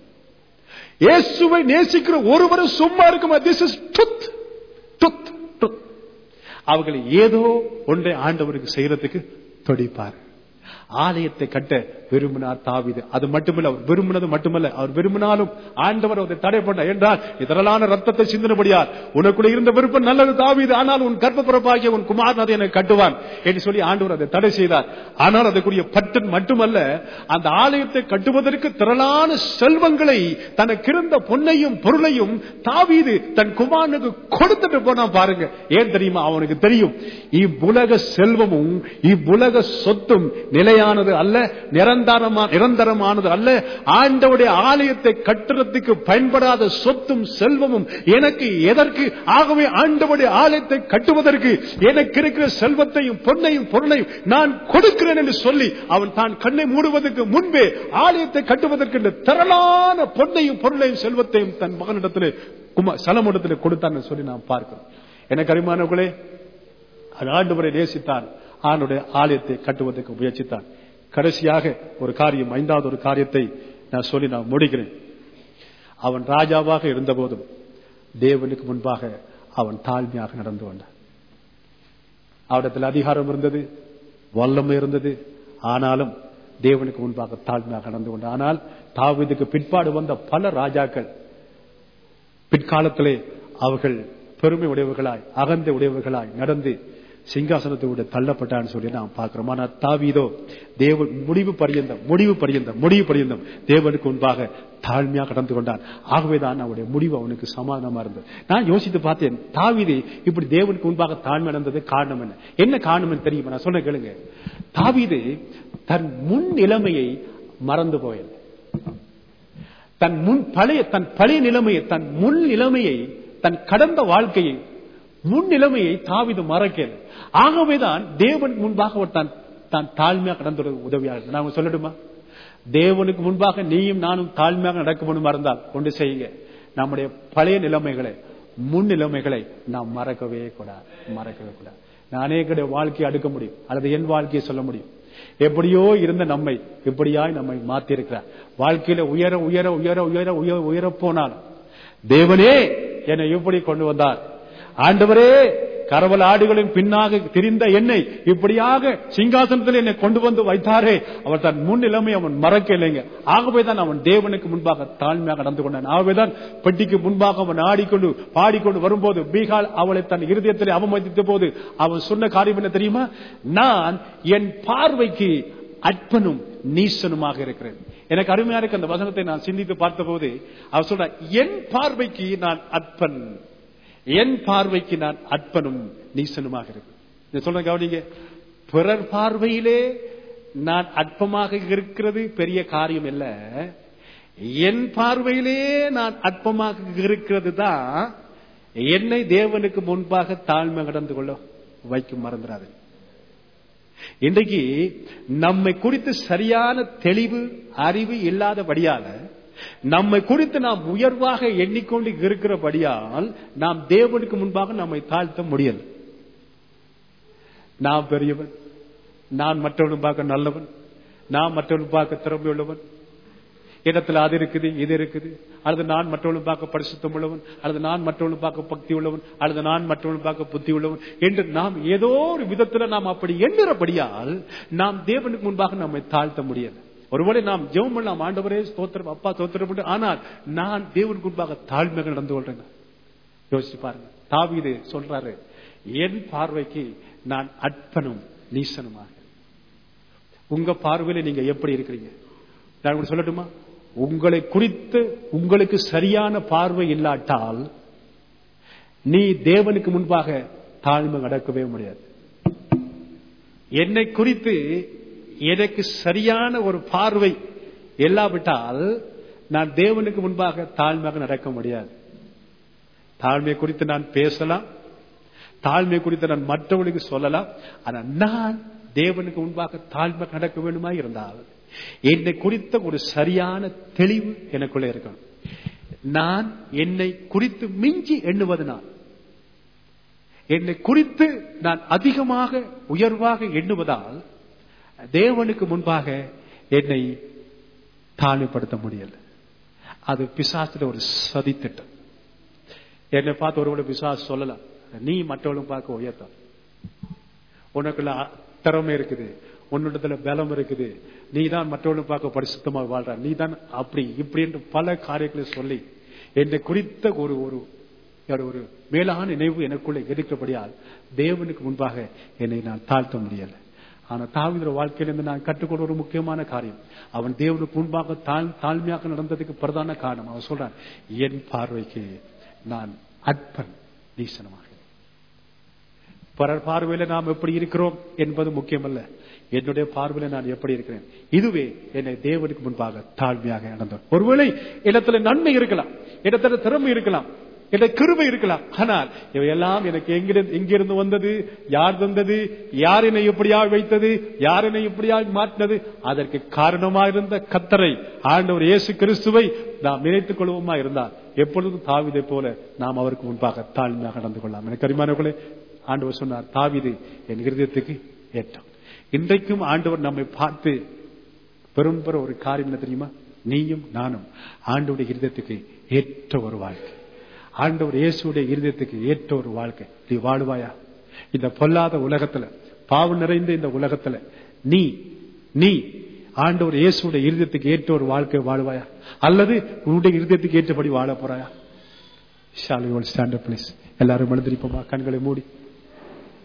இயேசுவை நேசிக்கிற ஒருவரும் சும்மா இருக்க மாட்டார் this is truth truth truth அவர்கள் ஏதோ ஒன்றை ஆண்டவருக்கு செய்யறதுக்கு தொடிப்பார் ஆலயத்தை கட்ட விரும்பினார் தாவிது அது மட்டுமல்ல அவர் விரும்பினது மட்டுமல்ல அவர் விரும்பினாலும் ஆண்டவர் அதை தடை பண்ண என்றால் இதரலான ரத்தத்தை சிந்தனபடியார் உனக்குள்ள இருந்த விருப்பம் நல்லது தாவிது ஆனால் உன் கர்ப்பப்பிறப்பாகிய உன் குமாரன் அதை எனக்கு கட்டுவான் என்று சொல்லி ஆண்டவர் அதை தடை செய்தார் ஆனால் அதுக்குரிய பட்டன் மட்டுமல்ல அந்த ஆலயத்தை கட்டுவதற்கு திரளான செல்வங்களை தனக்கு இருந்த பொன்னையும் பொருளையும் தாவீது தன் குமாரனுக்கு கொடுத்துட்டு போனா பாருங்க ஏன் தெரியுமா அவனுக்கு தெரியும் இவ்வுலக செல்வமும் இவ்வுலக சொத்தும் நிலையானது அல்ல நிரந்தரமா நிரந்தரமானது அல்ல ஆண்டவுடைய ஆலயத்தை கட்டுறதுக்கு பயன்படாத சொத்தும் செல்வமும் எனக்கு எதற்கு ஆகவே ஆண்டவுடைய ஆலயத்தை கட்டுவதற்கு எனக்கு இருக்கிற செல்வத்தையும் பொன்னையும் பொருளையும் நான் கொடுக்கிறேன் என்று சொல்லி அவன் தான் கண்ணை மூடுவதற்கு முன்பே ஆலயத்தை கட்டுவதற்கு இந்த திரளான பொன்னையும் பொருளையும் செல்வத்தையும் தன் மகனிடத்திலே குமா சலமிடத்திலே கொடுத்தான் சொல்லி நாம் பார்க்கிறோம் எனக்கு அருமானவர்களே அது ஆண்டவரை நேசித்தான் ஆண்டுடைய ஆலயத்தை கட்டுவதற்கு முயற்சித்தான் கடைசியாக ஒரு காரியம் ஐந்தாவது ஒரு காரியத்தை நான் சொல்லி நான் முடிக்கிறேன் அவன் ராஜாவாக இருந்தபோதும் தேவனுக்கு முன்பாக அவன் தாழ்மையாக நடந்து கொண்டான் அவரிடத்தில் அதிகாரம் இருந்தது வல்லமை இருந்தது ஆனாலும் தேவனுக்கு முன்பாக தாழ்மையாக நடந்து கொண்டான் ஆனால் தாவீதுக்கு பிற்பாடு வந்த பல ராஜாக்கள் பிற்காலத்திலே அவர்கள் பெருமை உடையவர்களாய் அகந்த உடையவர்களாய் நடந்து சிங்காசனத்தை விட தள்ளப்பட்டான்னு சொல்லி நாம் பார்க்கிறோம் ஆனால் தாவீதோ தேவன் முடிவு பரியந்தம் முடிவு பரியந்தம் முடிவு பரியந்தம் தேவனுக்கு முன்பாக தாழ்மையாக கடந்து கொண்டான் ஆகவேதான் அவருடைய முடிவு அவனுக்கு சமாதானமா இருந்தது நான் யோசித்து பார்த்தேன் தாவீது இப்படி தேவனுக்கு முன்பாக தாழ்மை நடந்தது காரணம் என்ன என்ன காரணம் என்று தெரியுமா நான் சொன்ன கேளுங்க தாவீது தன் முன் நிலைமையை மறந்து போயது தன் முன் பழைய தன் பழைய நிலைமையை தன் முன் நிலைமையை தன் கடந்த வாழ்க்கையை முன் நிலைமையை தாவிது மறக்கல ஆகவேதான் தேவன் முன்பாக அவர் தான் தான் தாழ்மையாக கடந்து உதவியாக இருக்கு. நான் சொல்லட்டுமா தேவனுக்கு முன்பாக நீயும் நானும் தாழ்மையாக நடக்க முடியுமா இருந்தால் கொண்டு செய்யுங்க நம்முடைய பழைய நிலைமைகளை முன் நிலைமைகளை நாம் மறக்கவே கூடாது மறக்கவே கூடாது நான் அநேகடைய வாழ்க்கையை அடுக்க முடியும் அல்லது என் வாழ்க்கையை சொல்ல முடியும் எப்படியோ இருந்த நம்மை இப்படியாய் நம்மை மாத்தி இருக்கிறார் வாழ்க்கையில உயர உயர உயர உயர உயர உயர போனால் தேவனே என்னை இப்படி கொண்டு வந்தார் ஆண்டவரே கரவல் ஆடுகளின் பின்னாக திரிந்த என்னை இப்படியாக சிங்காசனத்தில் என்னை கொண்டு வந்து வைத்தாரே அவர் தன் முன் நிலைமை அவன் மறக்க இல்லைங்க ஆகவேதான் அவன் தேவனுக்கு முன்பாக தாழ்மையாக நடந்து கொண்டான் ஆகவேதான் பெட்டிக்கு முன்பாக அவன் ஆடிக்கொண்டு பாடிக்கொண்டு வரும்போது பீகால் அவளை தன் இருதயத்தில் அவமதித்த போது அவன் சொன்ன காரியம் என்ன தெரியுமா நான் என் பார்வைக்கு அற்பனும் நீசனுமாக இருக்கிறேன் எனக்கு அருமையா இருக்கு அந்த வசனத்தை நான் சிந்தித்து பார்த்தபோது அவர் சொல்ற என் பார்வைக்கு நான் அற்பன் என் பார்வைக்கு நான் அற்பனும் நீசனுமாக இருக்கிறேன் சொல்ற கவனிங்க பிறர் பார்வையிலே நான் அற்பமாக இருக்கிறது பெரிய காரியம் இல்ல என் பார்வையிலே நான் அற்பமாக இருக்கிறது தான் என்னை தேவனுக்கு முன்பாக தாழ்மை கடந்து கொள்ள வைக்கும் மறந்துடாது இன்றைக்கு நம்மை குறித்து சரியான தெளிவு அறிவு இல்லாதபடியால நம்மை குறித்து நாம் உயர்வாக எண்ணிக்கொண்டு இருக்கிறபடியால் நாம் தேவனுக்கு முன்பாக நம்மை தாழ்த்த முடியல நான் பெரியவன் நான் மற்றவனும் பார்க்க நல்லவன் நான் மற்றவனும் பார்க்க திறமையுள்ளவன் இடத்துல அது இருக்குது இது இருக்குது அல்லது நான் மற்றவர்களும் பார்க்க பரிசுத்தம் உள்ளவன் அல்லது நான் மற்றவர்களும் பார்க்க பக்தி உள்ளவன் அல்லது நான் மற்றவர்களும் பார்க்க புத்தி உள்ளவன் என்று நாம் ஏதோ ஒரு விதத்துல நாம் அப்படி எண்ணுறபடியால் நாம் தேவனுக்கு முன்பாக நம்மை தாழ்த்த முடியாது ஒருவேளை நாம் ஜெபம் பண்ணலாம் ஆண்டவரே ஸ்தோத்திரம் அப்பா ஸ்தோத்திரம் பண்ணு. ஆனால் நான் தேவனுக்கு முன்பாக தாழ்மையாக நடந்து கொள்றேங்க யோசிச்சு பாருங்க தாவீது சொல்றாரு என் பார்வைக்கு நான் அற்பனும் நீசனுமாக உங்க பார்வையில நீங்க எப்படி இருக்கிறீங்க நான் உங்களுக்கு சொல்லட்டுமா உங்களை குறித்து உங்களுக்கு சரியான பார்வை இல்லாட்டால் நீ தேவனுக்கு முன்பாக தாழ்மை நடக்கவே முடியாது என்னை குறித்து எனக்கு சரியான ஒரு பார்வை இல்லாவிட்டால் நான் தேவனுக்கு முன்பாக தாழ்மையாக நடக்க முடியாது தாழ்மை குறித்து நான் பேசலாம் தாழ்மை குறித்து நான் மற்றவர்களுக்கு சொல்லலாம் ஆனா நான் தேவனுக்கு முன்பாக தாழ்மை நடக்க வேண்டுமா இருந்தால் என்னை குறித்த ஒரு சரியான தெளிவு எனக்குள்ள இருக்கணும் நான் என்னை குறித்து மிஞ்சி எண்ணுவதனால் என்னை குறித்து நான் அதிகமாக உயர்வாக எண்ணுவதால் தேவனுக்கு முன்பாக என்னை தாழ்மைப்படுத்த முடியல அது பிசாசுல ஒரு சதித்திட்டம் என்னை பார்த்து ஒருவரை பிசாசு சொல்லலாம் நீ மற்றவர்களும் பார்க்க உயர்த்த உனக்குள்ள திறமை இருக்குது உன்னிடத்துல பலம் இருக்குது நீ தான் மற்றவர்களும் பார்க்க பரிசுத்தமாக வாழ்ற நீ தான் அப்படி இப்படி என்று பல காரியங்களை சொல்லி என்னை குறித்த ஒரு ஒரு ஒரு மேலான நினைவு எனக்குள்ள எடுக்கபடியால் தேவனுக்கு முன்பாக என்னை நான் தாழ்த்த முடியல ஆனா தாவித வாழ்க்கையிலிருந்து நான் கற்றுக்கொண்ட ஒரு முக்கியமான காரியம் அவன் தேவனுக்கு முன்பாக தாழ் தாழ்மையாக நடந்ததுக்கு பிரதான காரணம் அவன் சொல்றான் என் பார்வைக்கு நான் அற்பன் நீசனமாக பிறர் பார்வையில நாம் எப்படி இருக்கிறோம் என்பது முக்கியமல்ல என்னுடைய பார்வையில நான் எப்படி இருக்கிறேன் இதுவே என்னை தேவனுக்கு முன்பாக தாழ்மையாக நடந்தோம் ஒருவேளை இடத்துல நன்மை இருக்கலாம் இடத்துல திறமை இருக்கலாம் என்ற கிருபை இருக்கலாம் ஆனால் இவையெல்லாம் எனக்கு எங்கிருந்து எங்கிருந்து வந்தது யார் தந்தது யார் என்னை எப்படியா வைத்தது யார் என்னை எப்படியா மாற்றினது அதற்கு காரணமாயிருந்த கத்தரை ஆண்டவர் இயேசு கிறிஸ்துவை நாம் நினைத்துக் கொள்வோமா இருந்தால் எப்பொழுதும் தாவிதை போல நாம் அவருக்கு முன்பாக தாழ்மையாக நடந்து கொள்ளலாம் எனக்கு அருமானவர்களே ஆண்டவர் சொன்னார் தாவிது என் இருதயத்துக்கு ஏற்றம் இன்றைக்கும் ஆண்டவர் நம்மை பார்த்து பெரும் பெற ஒரு காரியம் என்ன தெரியுமா நீயும் நானும் ஆண்டவருடைய இருதயத்துக்கு ஏற்ற ஒரு வாழ்க்கை ஆண்டவர் இயேசுடைய இருதயத்துக்கு ஏற்ற ஒரு வாழ்க்கை நீ வாழுவாயா இந்த பொல்லாத உலகத்துல பாவம் நிறைந்த இந்த உலகத்துல நீ நீ ஆண்டவர் இயேசுடைய இருதயத்துக்கு ஏற்ற ஒரு வாழ்க்கை வாழுவாயா அல்லது உன்னுடைய இருதயத்துக்கு ஏற்றபடி வாழ போறாயா ஷாலி ஸ்டாண்ட் பிளீஸ் எல்லாரும் எழுந்திருப்போமா கண்களை மூடி